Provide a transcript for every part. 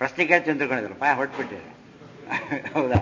ಪ್ರಶ್ನೆ ಕೇಳಿ ತಿಂದ್ಕೊಂಡಿದ್ರು ಪಾಯ ಹೊರಟ್ಬಿಟ್ಟಿದೆ ಹೌದಾ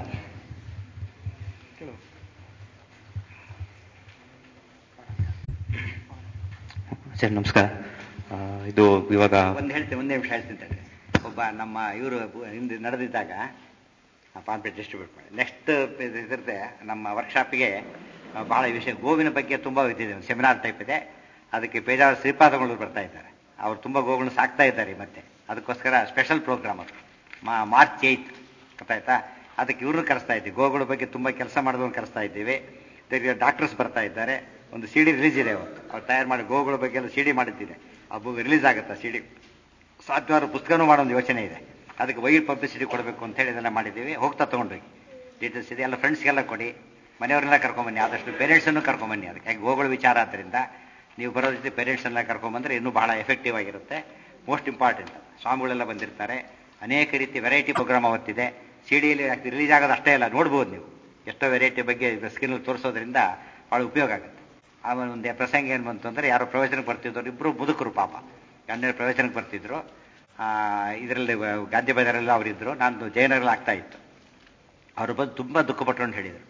ಸರ್ ನಮಸ್ಕಾರ ಆ, ಇದು ಇವಾಗ ಒಂದು ಹೇಳ್ತೀನಿ ಒಂದೇ ನಿಮಿಷ ಹೇಳ್ತೀನಿ ತಡ್ರಿ. ಒಬ್ಬ ನಮ್ಮ ಇವರು ಹಿಂದೆ ನಡೆದಿದ್ದಾಗ ಪಾಂಪ್ಲೆಟ್ ಡಿಸ್ಟ್ರಿಬ್ಯೂಟ್ ಮಾಡಿ ನೆಕ್ಸ್ಟ್ ಇದಿರುತ್ತೆ ನಮ್ಮ ವರ್ಕ್ಶಾಪಿಗೆ ಭಾಳ ವಿಷಯ ಗೋವಿನ ಬಗ್ಗೆ ತುಂಬ ಇದಿದೆ ಒಂದು ಸೆಮಿನಾರ್ ಟೈಪ್ ಇದೆ ಅದಕ್ಕೆ ಬೇಜಾರು ಶ್ರೀಪಾದಗಳು ಬರ್ತಾ ಇದ್ದಾರೆ ಅವ್ರು ತುಂಬ ಗೋಗಳನ್ನ ಸಾಕ್ತಾ ಇದ್ದಾರೆ ಮತ್ತೆ ಅದಕ್ಕೋಸ್ಕರ ಸ್ಪೆಷಲ್ ಪ್ರೋಗ್ರಾಮ್ ಅದು ಮಾ ಮಾರ್ಚ್ ಏಯ್ತ್ ಗೊತ್ತಾಯ್ತಾ ಅದಕ್ಕೆ ಇವ್ರನ್ನ ಕರೆಸ್ತಾ ಇದ್ದೀವಿ ಗೋಗಳ ಬಗ್ಗೆ ತುಂಬ ಕೆಲಸ ಮಾಡಿದವ್ರನ್ನ ಕರೆಸ್ತಾ ಇದ್ದೀವಿ ಡಾಕ್ಟರ್ಸ್ ಬರ್ತಾ ಇದ್ದಾರೆ ಒಂದು ಸಿ ಡಿ ರಿಲೀಸ್ ಇದೆ ಅವತ್ತು ಅವ್ರು ತಯಾರು ಮಾಡಿ ಗೋಗಳ ಬಗ್ಗೆ ಎಲ್ಲ ಸಿ ಡಿ ಮಾಡಿದ್ದಿದೆ ಆ ಬುಕ್ ರಿಲೀಸ್ ಆಗುತ್ತೆ ಸಿ ಡಿ ಸಾಧ್ಯವಾದ ಪುಸ್ತಕನೂ ಮಾಡೋ ಒಂದು ಯೋಚನೆ ಇದೆ ಅದಕ್ಕೆ ವೈಡ್ ಪಬ್ಲಿಸಿಟಿ ಕೊಡಬೇಕು ಅಂತ ಹೇಳಿ ಇದೆಲ್ಲ ಮಾಡಿದ್ದೀವಿ ಹೋಗ್ತಾ ತೊಗೊಂಡೋಗಿ ಡೀಟೇಲ್ಸ್ ಇದೆ ಎಲ್ಲ ಫ್ರೆಂಡ್ಸ್ಗೆಲ್ಲ ಕೊಡಿ ಮನೆಯವ್ರನ್ನೆಲ್ಲ ಕರ್ಕೊಂಬನ್ನಿ ಆದಷ್ಟು ಪೇರೆಂಟ್ಸನ್ನು ಕರ್ಕೊಂಬನ್ನಿ ಅದಕ್ಕೆ ಯಾಕೆ ಗೋಗಳ ವಿಚಾರ ಆದ್ದರಿಂದ ನೀವು ಬರೋ ಜೊತೆ ಪೇರೆಂಟ್ಸನ್ನೆಲ್ಲ ಕರ್ಕೊಂಬಂದ್ರೆ ಇನ್ನೂ ಬಹಳ ಎಫೆಕ್ಟಿವ್ ಆಗಿರುತ್ತೆ ಮೋಸ್ಟ್ ಇಂಪಾರ್ಟೆಂಟ್ ಸ್ವಾಮಿಗಳೆಲ್ಲ ಬಂದಿರ್ತಾರೆ ಅನೇಕ ರೀತಿ ವೆರೈಟಿ ಪ್ರೋಗ್ರಾಮ್ ಅವತ್ತಿದೆ ಸಿ ಡಿಯಲ್ಲಿ ರಿಲೀಸ್ ಆಗೋದು ಅಷ್ಟೇ ಅಲ್ಲ ನೋಡ್ಬೋದು ನೀವು ಎಷ್ಟೋ ವೆರೈಟಿ ಬಗ್ಗೆ ಸ್ಕಿನ್ ತೋರಿಸೋದ್ರಿಂದ ಭಾಳ ಉಪಯೋಗ ಆಗುತ್ತೆ ಆಮೇಲೆ ಒಂದು ಪ್ರಸಂಗ ಏನು ಬಂತು ಅಂದರೆ ಯಾರೋ ಪ್ರವಚನಕ್ಕೆ ಬರ್ತಿದ್ರು ಇಬ್ಬರು ಮುದುಕರು ಪಾಪ ಗಂಡನ ಪ್ರವಚನಕ್ಕೆ ಬರ್ತಿದ್ರು ಇದರಲ್ಲಿ ಗಾಂಧಿ ಬಜಾರೆಲ್ಲ ಅವರಿದ್ದರು ನಾನು ಜಯನಗರಲ್ಲಿ ಆಗ್ತಾ ಇತ್ತು ಅವರು ಬಂದು ತುಂಬ ದುಃಖಪಟ್ಟರು ಅಂತ ಹೇಳಿದರು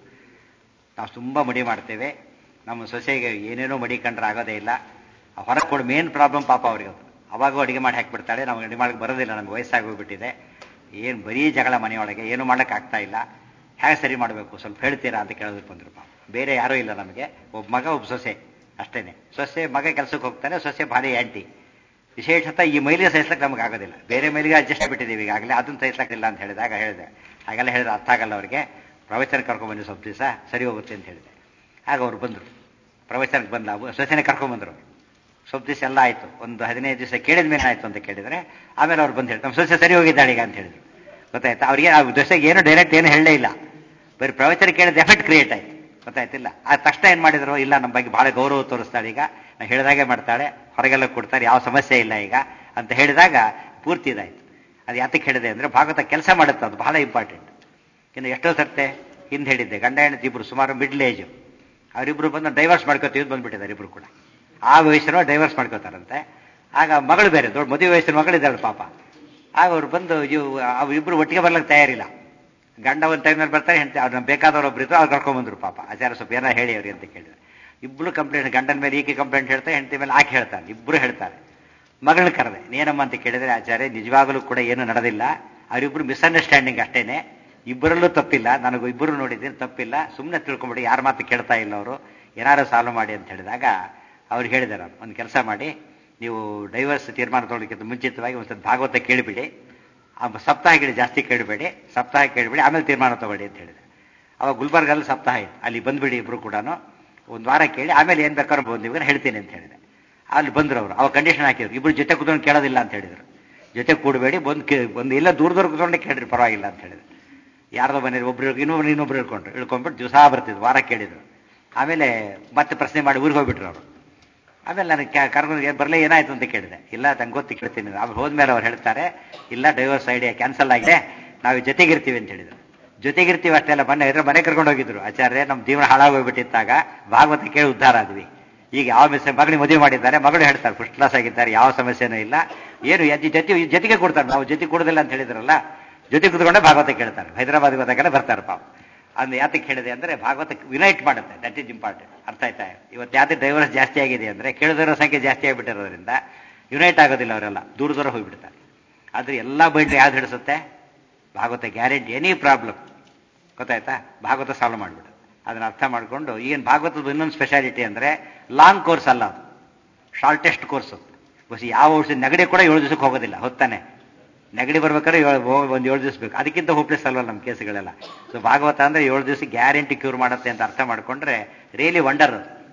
ನಾವು ತುಂಬ ಮಡಿ ಮಾಡ್ತೇವೆ ನಮ್ಮ ಸೊಸೆಗೆ ಏನೇನೋ ಮಡಿ ಕಂಡ್ರೆ ಆಗೋದೇ ಇಲ್ಲ ಹೊರಗೆ ಕೊಡು ಮೇನ್ ಪ್ರಾಬ್ಲಮ್ ಪಾಪ ಅವ್ರಿಗೆ ಅದು ಅವಾಗೂ ಅಡುಗೆ ಮಾಡಿ ಹಾಕಿಬಿಡ್ತಾಳೆ ನಮ್ಗೆ ಅಡುಗೆ ಮಾಡಕ್ಕೆ ಬರೋದಿಲ್ಲ ನಮ್ಗೆ ವಯಸ್ಸಾಗಿ ಹೋಗ್ಬಿಟ್ಟಿದೆ ಏನು ಬರೀ ಜಗಳ ಮನೆಯೊಳಗೆ ಏನು ಮಾಡೋಕ್ಕೆ ಆಗ್ತಾ ಇಲ್ಲ ಹೇಗೆ ಸರಿ ಮಾಡಬೇಕು ಸ್ವಲ್ಪ ಹೇಳ್ತೀರಾ ಅಂತ ಕೇಳೋದಕ್ಕೆ ಬಂದರು ಪಾಪ ಬೇರೆ ಯಾರೂ ಇಲ್ಲ ನಮಗೆ ಒಬ್ಬ ಮಗ ಒಬ್ಬ ಸೊಸೆ ಅಷ್ಟೇನೆ ಸೊಸೆ ಮಗ ಕೆಲಸಕ್ಕೆ ಹೋಗ್ತಾನೆ ಸೊಸೆ ಭಾರಿ ಆಂಟಿ ವಿಶೇಷತಃ ಈ ಮೈಲಿಗೆ ಸಹಿಸ್ಲಕ್ಕೆ ನಮ್ಗೆ ಆಗೋದಿಲ್ಲ ಬೇರೆ ಮೈಲಿಗೆ ಅಡ್ಜಸ್ಟ್ ಆಗಿಬಿಟ್ಟಿದ್ದೀವಿ ಈಗಾಗಲೇ ಅದನ್ನು ಸಹಿಸ್ಲಕ್ಕಿಲ್ಲ ಅಂತ ಹೇಳಿದಾಗ ಹೇಳಿದೆ ಹಾಗೆಲ್ಲ ಹೇಳಿದ್ರೆ ಅರ್ಥ ಆಗಲ್ಲ ಅವರಿಗೆ ಪ್ರವಚನ ಕರ್ಕೊಂಡ್ಬನ್ನಿ ಸ್ವಲ್ಪ ದಿವಸ ಸರಿ ಹೋಗುತ್ತೆ ಅಂತ ಹೇಳಿದೆ ಆಗ ಅವ್ರು ಬಂದರು ಪ್ರವಚನಕ್ಕೆ ಬಂದ ಸೊಸೆನೇ ಕರ್ಕೊಂಡ್ಬಂದರು ಸ್ವಲ್ಪ ದಿವಸ ಎಲ್ಲ ಆಯಿತು ಒಂದು ಹದಿನೈದು ದಿವಸ ಕೇಳಿದ ಮೇಲೆ ಆಯಿತು ಅಂತ ಕೇಳಿದರೆ ಆಮೇಲೆ ಅವ್ರು ಬಂದು ಹೇಳಿ ನಮ್ಮ ಸೊಸೆ ಸರಿ ಹೋಗಿದ್ದಾಳೆ ಈಗ ಅಂತ ಹೇಳಿದ್ರು ಗೊತ್ತಾಯ್ತಾ ಅವ್ರಿಗೆ ಆ ದೊಸೆಗೆ ಏನು ಡೈರೆಕ್ಟ್ ಏನು ಹೇಳಲೇ ಇಲ್ಲ ಬರೀ ಪ್ರವಚನ ಕೇಳಿದ ಎಫೆಕ್ಟ್ ಕ್ರಿಯೇಟ್ ಆಯ್ತು ಗೊತ್ತಾಯ್ತಿಲ್ಲ ಆ ತಕ್ಷಣ ಏನು ಮಾಡಿದ್ರು ಇಲ್ಲ ನಮ್ಮ ಬಗ್ಗೆ ಭಾಳ ಗೌರವ ತೋರಿಸ್ತಾಳೆ ಈಗ ನಾನು ಹೇಳಿದಾಗೆ ಮಾಡ್ತಾಳೆ ಹೊರಗೆಲ್ಲ ಕೊಡ್ತಾರೆ ಯಾವ ಸಮಸ್ಯೆ ಇಲ್ಲ ಈಗ ಅಂತ ಹೇಳಿದಾಗ ಪೂರ್ತಿ ಇದಾಯ್ತು ಅದು ಯಾತಕ್ಕೆ ಹೇಳಿದೆ ಅಂದರೆ ಭಾಗವತ ಕೆಲಸ ಮಾಡುತ್ತೆ ಅದು ಬಹಳ ಇಂಪಾರ್ಟೆಂಟ್ ಇನ್ನು ಎಷ್ಟೋ ಸರ್ತೆ ಹಿಂದೆ ಹೇಳಿದ್ದೆ ಗಂಡ ಹೆಂಡತಿ ಇಬ್ಬರು ಸುಮಾರು ಮಿಡ್ಲ್ ಏಜು ಅವರಿಬ್ಬರು ಬಂದು ಡೈವರ್ಸ್ ಮಾಡ್ಕೋತೀವಿ ಬಂದ್ಬಿಟ್ಟಿದ್ದಾರೆ ಇಬ್ಬರು ಕೂಡ ಆ ವಯಸ್ಸಿನ ಡೈವರ್ಸ್ ಮಾಡ್ಕೋತಾರಂತೆ ಆಗ ಮಗಳು ಬೇರೆ ದೊಡ್ಡ ಮದುವೆ ವಯಸ್ಸಿನ ಮಗಳಿದ್ದಾಳೆ ಪಾಪ ಆಗ ಅವ್ರು ಬಂದು ಇವು ಅವರಿಬ್ಬರು ಒಟ್ಟಿಗೆ ಬರ್ಲಿಕ್ಕೆ ತಯಾರಿಲ್ಲ ಗಂಡ ಒಂದು ಟೈಮ್ನಲ್ಲಿ ಬರ್ತಾರೆ ಹೆಂಡತಿ ಅವ್ರನ್ನ ಬೇಕಾದವ್ರು ಒಬ್ರು ಇದ್ರು ಅವ್ರು ಕರ್ಕೊಂಬಂದ್ರು ಪಾಪ ಆಚಾರ ಸ್ವಲ್ಪ ಏನೋ ಹೇಳಿ ಅವ್ರಿಗೆ ಅಂತ ಕೇಳಿದ್ರೆ ಇಬ್ಬರು ಕಂಪ್ಲೇಂಟ್ ಗಂಡನ ಮೇಲೆ ಈಕೆ ಕಂಪ್ಲೇಂಟ್ ಹೇಳ್ತಾರೆ ಹೆಂಡತಿ ಮೇಲೆ ಆಕೆ ಹೇಳ್ತಾರೆ ಇಬ್ಬರು ಹೇಳ್ತಾರೆ ಮಗಳನ್ನ ಕರೆದೆ ಏನಮ್ಮ ಅಂತ ಕೇಳಿದ್ರೆ ಆಚಾರ್ಯ ನಿಜವಾಗಲೂ ಕೂಡ ಏನು ನಡೆದಿಲ್ಲ ಅವರಿಬ್ಬರು ಮಿಸ್ಅಂಡರ್ಸ್ಟ್ಯಾಂಡಿಂಗ್ ಅಷ್ಟೇನೆ ಇಬ್ಬರಲ್ಲೂ ತಪ್ಪಿಲ್ಲ ನನಗೂ ಇಬ್ಬರು ನೋಡಿದ್ದೀನಿ ತಪ್ಪಿಲ್ಲ ಸುಮ್ಮನೆ ತಿಳ್ಕೊಂಬಿಡಿ ಯಾರ ಮಾತು ಕೇಳ್ತಾ ಇಲ್ಲ ಅವರು ಏನಾರು ಸಾಲ್ವ್ ಮಾಡಿ ಅಂತ ಹೇಳಿದಾಗ ಅವ್ರು ಹೇಳಿದಾರೆ ಒಂದು ಕೆಲಸ ಮಾಡಿ ನೀವು ಡೈವರ್ಸ್ ತೀರ್ಮಾನ ತೊಗೊಳಕ್ಕಿಂತ ಮುಂಚಿತವಾಗಿ ಒಂದು ಸ್ವಲ್ಪ ಭಾಗವತ ಕೇಳಿಬಿಡಿ ಆ ಸಪ್ತಾಹ ಕೇಳಿ ಜಾಸ್ತಿ ಕೇಳಬೇಡಿ ಸಪ್ತಾಹ ಕೇಳಿಬಿಡಿ ಆಮೇಲೆ ತೀರ್ಮಾನ ತಗೊಳ್ಳಿ ಅಂತ ಹೇಳಿದೆ ಅವಾಗ ಗುಲ್ಬರ್ಗಲ್ಲಿ ಸಪ್ತಾಹ ಇತ್ತು ಅಲ್ಲಿ ಬಂದ್ಬಿಡಿ ಇಬ್ರು ಕೂಡ ಒಂದು ವಾರ ಕೇಳಿ ಆಮೇಲೆ ಏನು ಬೇಕಾದ್ರೂ ಬಂದು ನಿಮ್ಗೆ ಹೇಳ್ತೀನಿ ಅಂತ ಹೇಳಿದೆ ಅಲ್ಲಿ ಬಂದ್ರು ಅವರು ಅವಾಗ ಕಂಡೀಷನ್ ಹಾಕಿದ್ರು ಇಬ್ರು ಜೊತೆ ಕೂತ್ಕೊಂಡು ಕೇಳೋದಿಲ್ಲ ಅಂತ ಹೇಳಿದ್ರು ಜೊತೆ ಕೂಡಬೇಡಿ ಬಂದು ಕೇ ಒಂದು ಇಲ್ಲ ದೂರ ದೂರ ಕೂತ್ಕೊಂಡೆ ಕೇಳ್ರಿ ಪರವಾಗಿಲ್ಲ ಅಂತ ಹೇಳಿದ್ರು ಯಾರ್ದೋ ಮನೇಲಿ ಒಬ್ರು ಇನ್ನೊಬ್ರು ಇನ್ನೊಬ್ರು ಇಳ್ಕೊಂಡ್ರು ಇಳ್ಕೊಂಡ್ಬಿಟ್ಟು ದಿವಸ ಬರ್ತಿದ್ರು ವಾರ ಕೇಳಿದ್ರು ಆಮೇಲೆ ಮತ್ತೆ ಪ್ರಶ್ನೆ ಮಾಡಿ ಊರಿಗೆ ಹೋಗ್ಬಿಟ್ರು ಅವರು ಆಮೇಲೆ ನನಗೆ ಕರ್ಕೊಂಡು ಬರಲೇ ಏನಾಯ್ತು ಅಂತ ಕೇಳಿದೆ ಇಲ್ಲ ತಂಗೆ ಗೊತ್ತು ಕೇಳ್ತೀನಿ ಆಮೇಲೆ ಹೋದ್ಮೇಲೆ ಅವ್ರು ಹೇಳ್ತಾರೆ ಇಲ್ಲ ಡೈವರ್ಸ್ ಐಡಿಯಾ ಕ್ಯಾನ್ಸಲ್ ಆಗಿದೆ ನಾವು ಜೊತೆಗಿರ್ತೀವಿ ಅಂತ ಹೇಳಿದ್ರು ಜೊತೆಗಿರ್ತೀವಿ ಅಷ್ಟೆಲ್ಲ ಮೊನ್ನೆ ಇದ್ರೆ ಮನೆ ಕರ್ಕೊಂಡು ಹೋಗಿದ್ರು ಆಚಾರ್ಯ ನಮ್ಮ ಜೀವನ ಹಾಳಾಗೋಗ್ಬಿಟ್ಟಿದ್ದಾಗ ಭಾಗವತ ಕೇಳಿ ಉದ್ಧಾರ ಆದ್ವಿ ಈಗ ಯಾವ ಮಿಸ್ ಮಗಳಿಗೆ ಮದುವೆ ಮಾಡಿದ್ದಾರೆ ಮಗಳು ಹೇಳ್ತಾರೆ ಫಸ್ಟ್ ಕ್ಲಾಸ್ ಆಗಿದ್ದಾರೆ ಯಾವ ಸಮಸ್ಯೆನೂ ಇಲ್ಲ ಏನು ಜೊತೆ ಜೊತೆಗೆ ಕೊಡ್ತಾರೆ ನಾವು ಜೊತೆ ಕೊಡೋದಿಲ್ಲ ಅಂತ ಹೇಳಿದ್ರಲ್ಲ ಜೊತೆ ಕುತ್ಕೊಂಡೆ ಭಾಗವತ ಕೇಳ್ತಾರೆ ಹೈದರಾಬಾದ್ಗೆ ಹೋದಾಗೆಲ್ಲ ಬರ್ತಾರೆ ಪಾಪ ಅಂದ್ರೆ ಯಾತಕ್ಕೆ ಹೇಳಿದೆ ಅಂದ್ರೆ ಭಾಗವತ ಯುನೈಟ್ ಮಾಡುತ್ತೆ ದಟ್ ಈಸ್ ಇಂಪಾರ್ಟೆಂಟ್ ಅರ್ಥ ಆಯ್ತಾ ಇವತ್ತು ಯಾವ್ದು ಡೈವರ್ಸ್ ಜಾಸ್ತಿ ಆಗಿದೆ ಅಂದ್ರೆ ಕೇಳಿದವರ ಸಂಖ್ಯೆ ಜಾಸ್ತಿ ಆಗಿಬಿಟ್ಟಿರೋದ್ರಿಂದ ಯುನೈಟ್ ಆಗೋದಿಲ್ಲ ಅವರೆಲ್ಲ ದೂರ ದೂರ ಹೋಗ್ಬಿಡ್ತಾರೆ ಆದ್ರೆ ಎಲ್ಲ ಬೈಂಡ್ ಯಾವ್ದು ಹಿಡಿಸುತ್ತೆ ಭಾಗವತ ಗ್ಯಾರಂಟಿ ಎನಿ ಪ್ರಾಬ್ಲಮ್ ಗೊತ್ತಾಯ್ತಾ ಭಾಗವತ ಸಾಲ್ವ್ ಮಾಡಿಬಿಡುತ್ತೆ ಅದನ್ನ ಅರ್ಥ ಮಾಡಿಕೊಂಡು ಏನು ಭಾಗವತದ ಇನ್ನೊಂದು ಸ್ಪೆಷಾಲಿಟಿ ಅಂದ್ರೆ ಲಾಂಗ್ ಕೋರ್ಸ್ ಅಲ್ಲ ಅದು ಶಾರ್ಟೆಸ್ಟ್ ಕೋರ್ಸ್ ಬಸ್ ಯಾವ ಔಷಧಿ ನೆಗಡಿ ಕೂಡ ಏಳು ದಿವಸಕ್ಕೆ ಹೋಗೋದಿಲ್ಲ ಹೊತ್ತಾನೆ ನೆಗಡಿ ಬರ್ಬೇಕಾದ್ರೆ ಒಂದು ಏಳು ದಿವಸ ಬೇಕು ಅದಕ್ಕಿಂತ ಹೋಪ್ಲೆಸ್ ಅಲ್ವಲ್ಲ ನಮ್ಮ ಕೇಸ್ಗಳೆಲ್ಲ ಸೊ ಭಾಗವತ ಅಂದ್ರೆ ಏಳು ದಿವಸ ಗ್ಯಾರಂಟಿ ಕ್ಯೂರ್ ಮಾಡುತ್ತೆ ಅಂತ ಅರ್ಥ ಮಾಡ್ಕೊಂಡ್ರೆ ರಿಯಲಿ ವಂಡರ್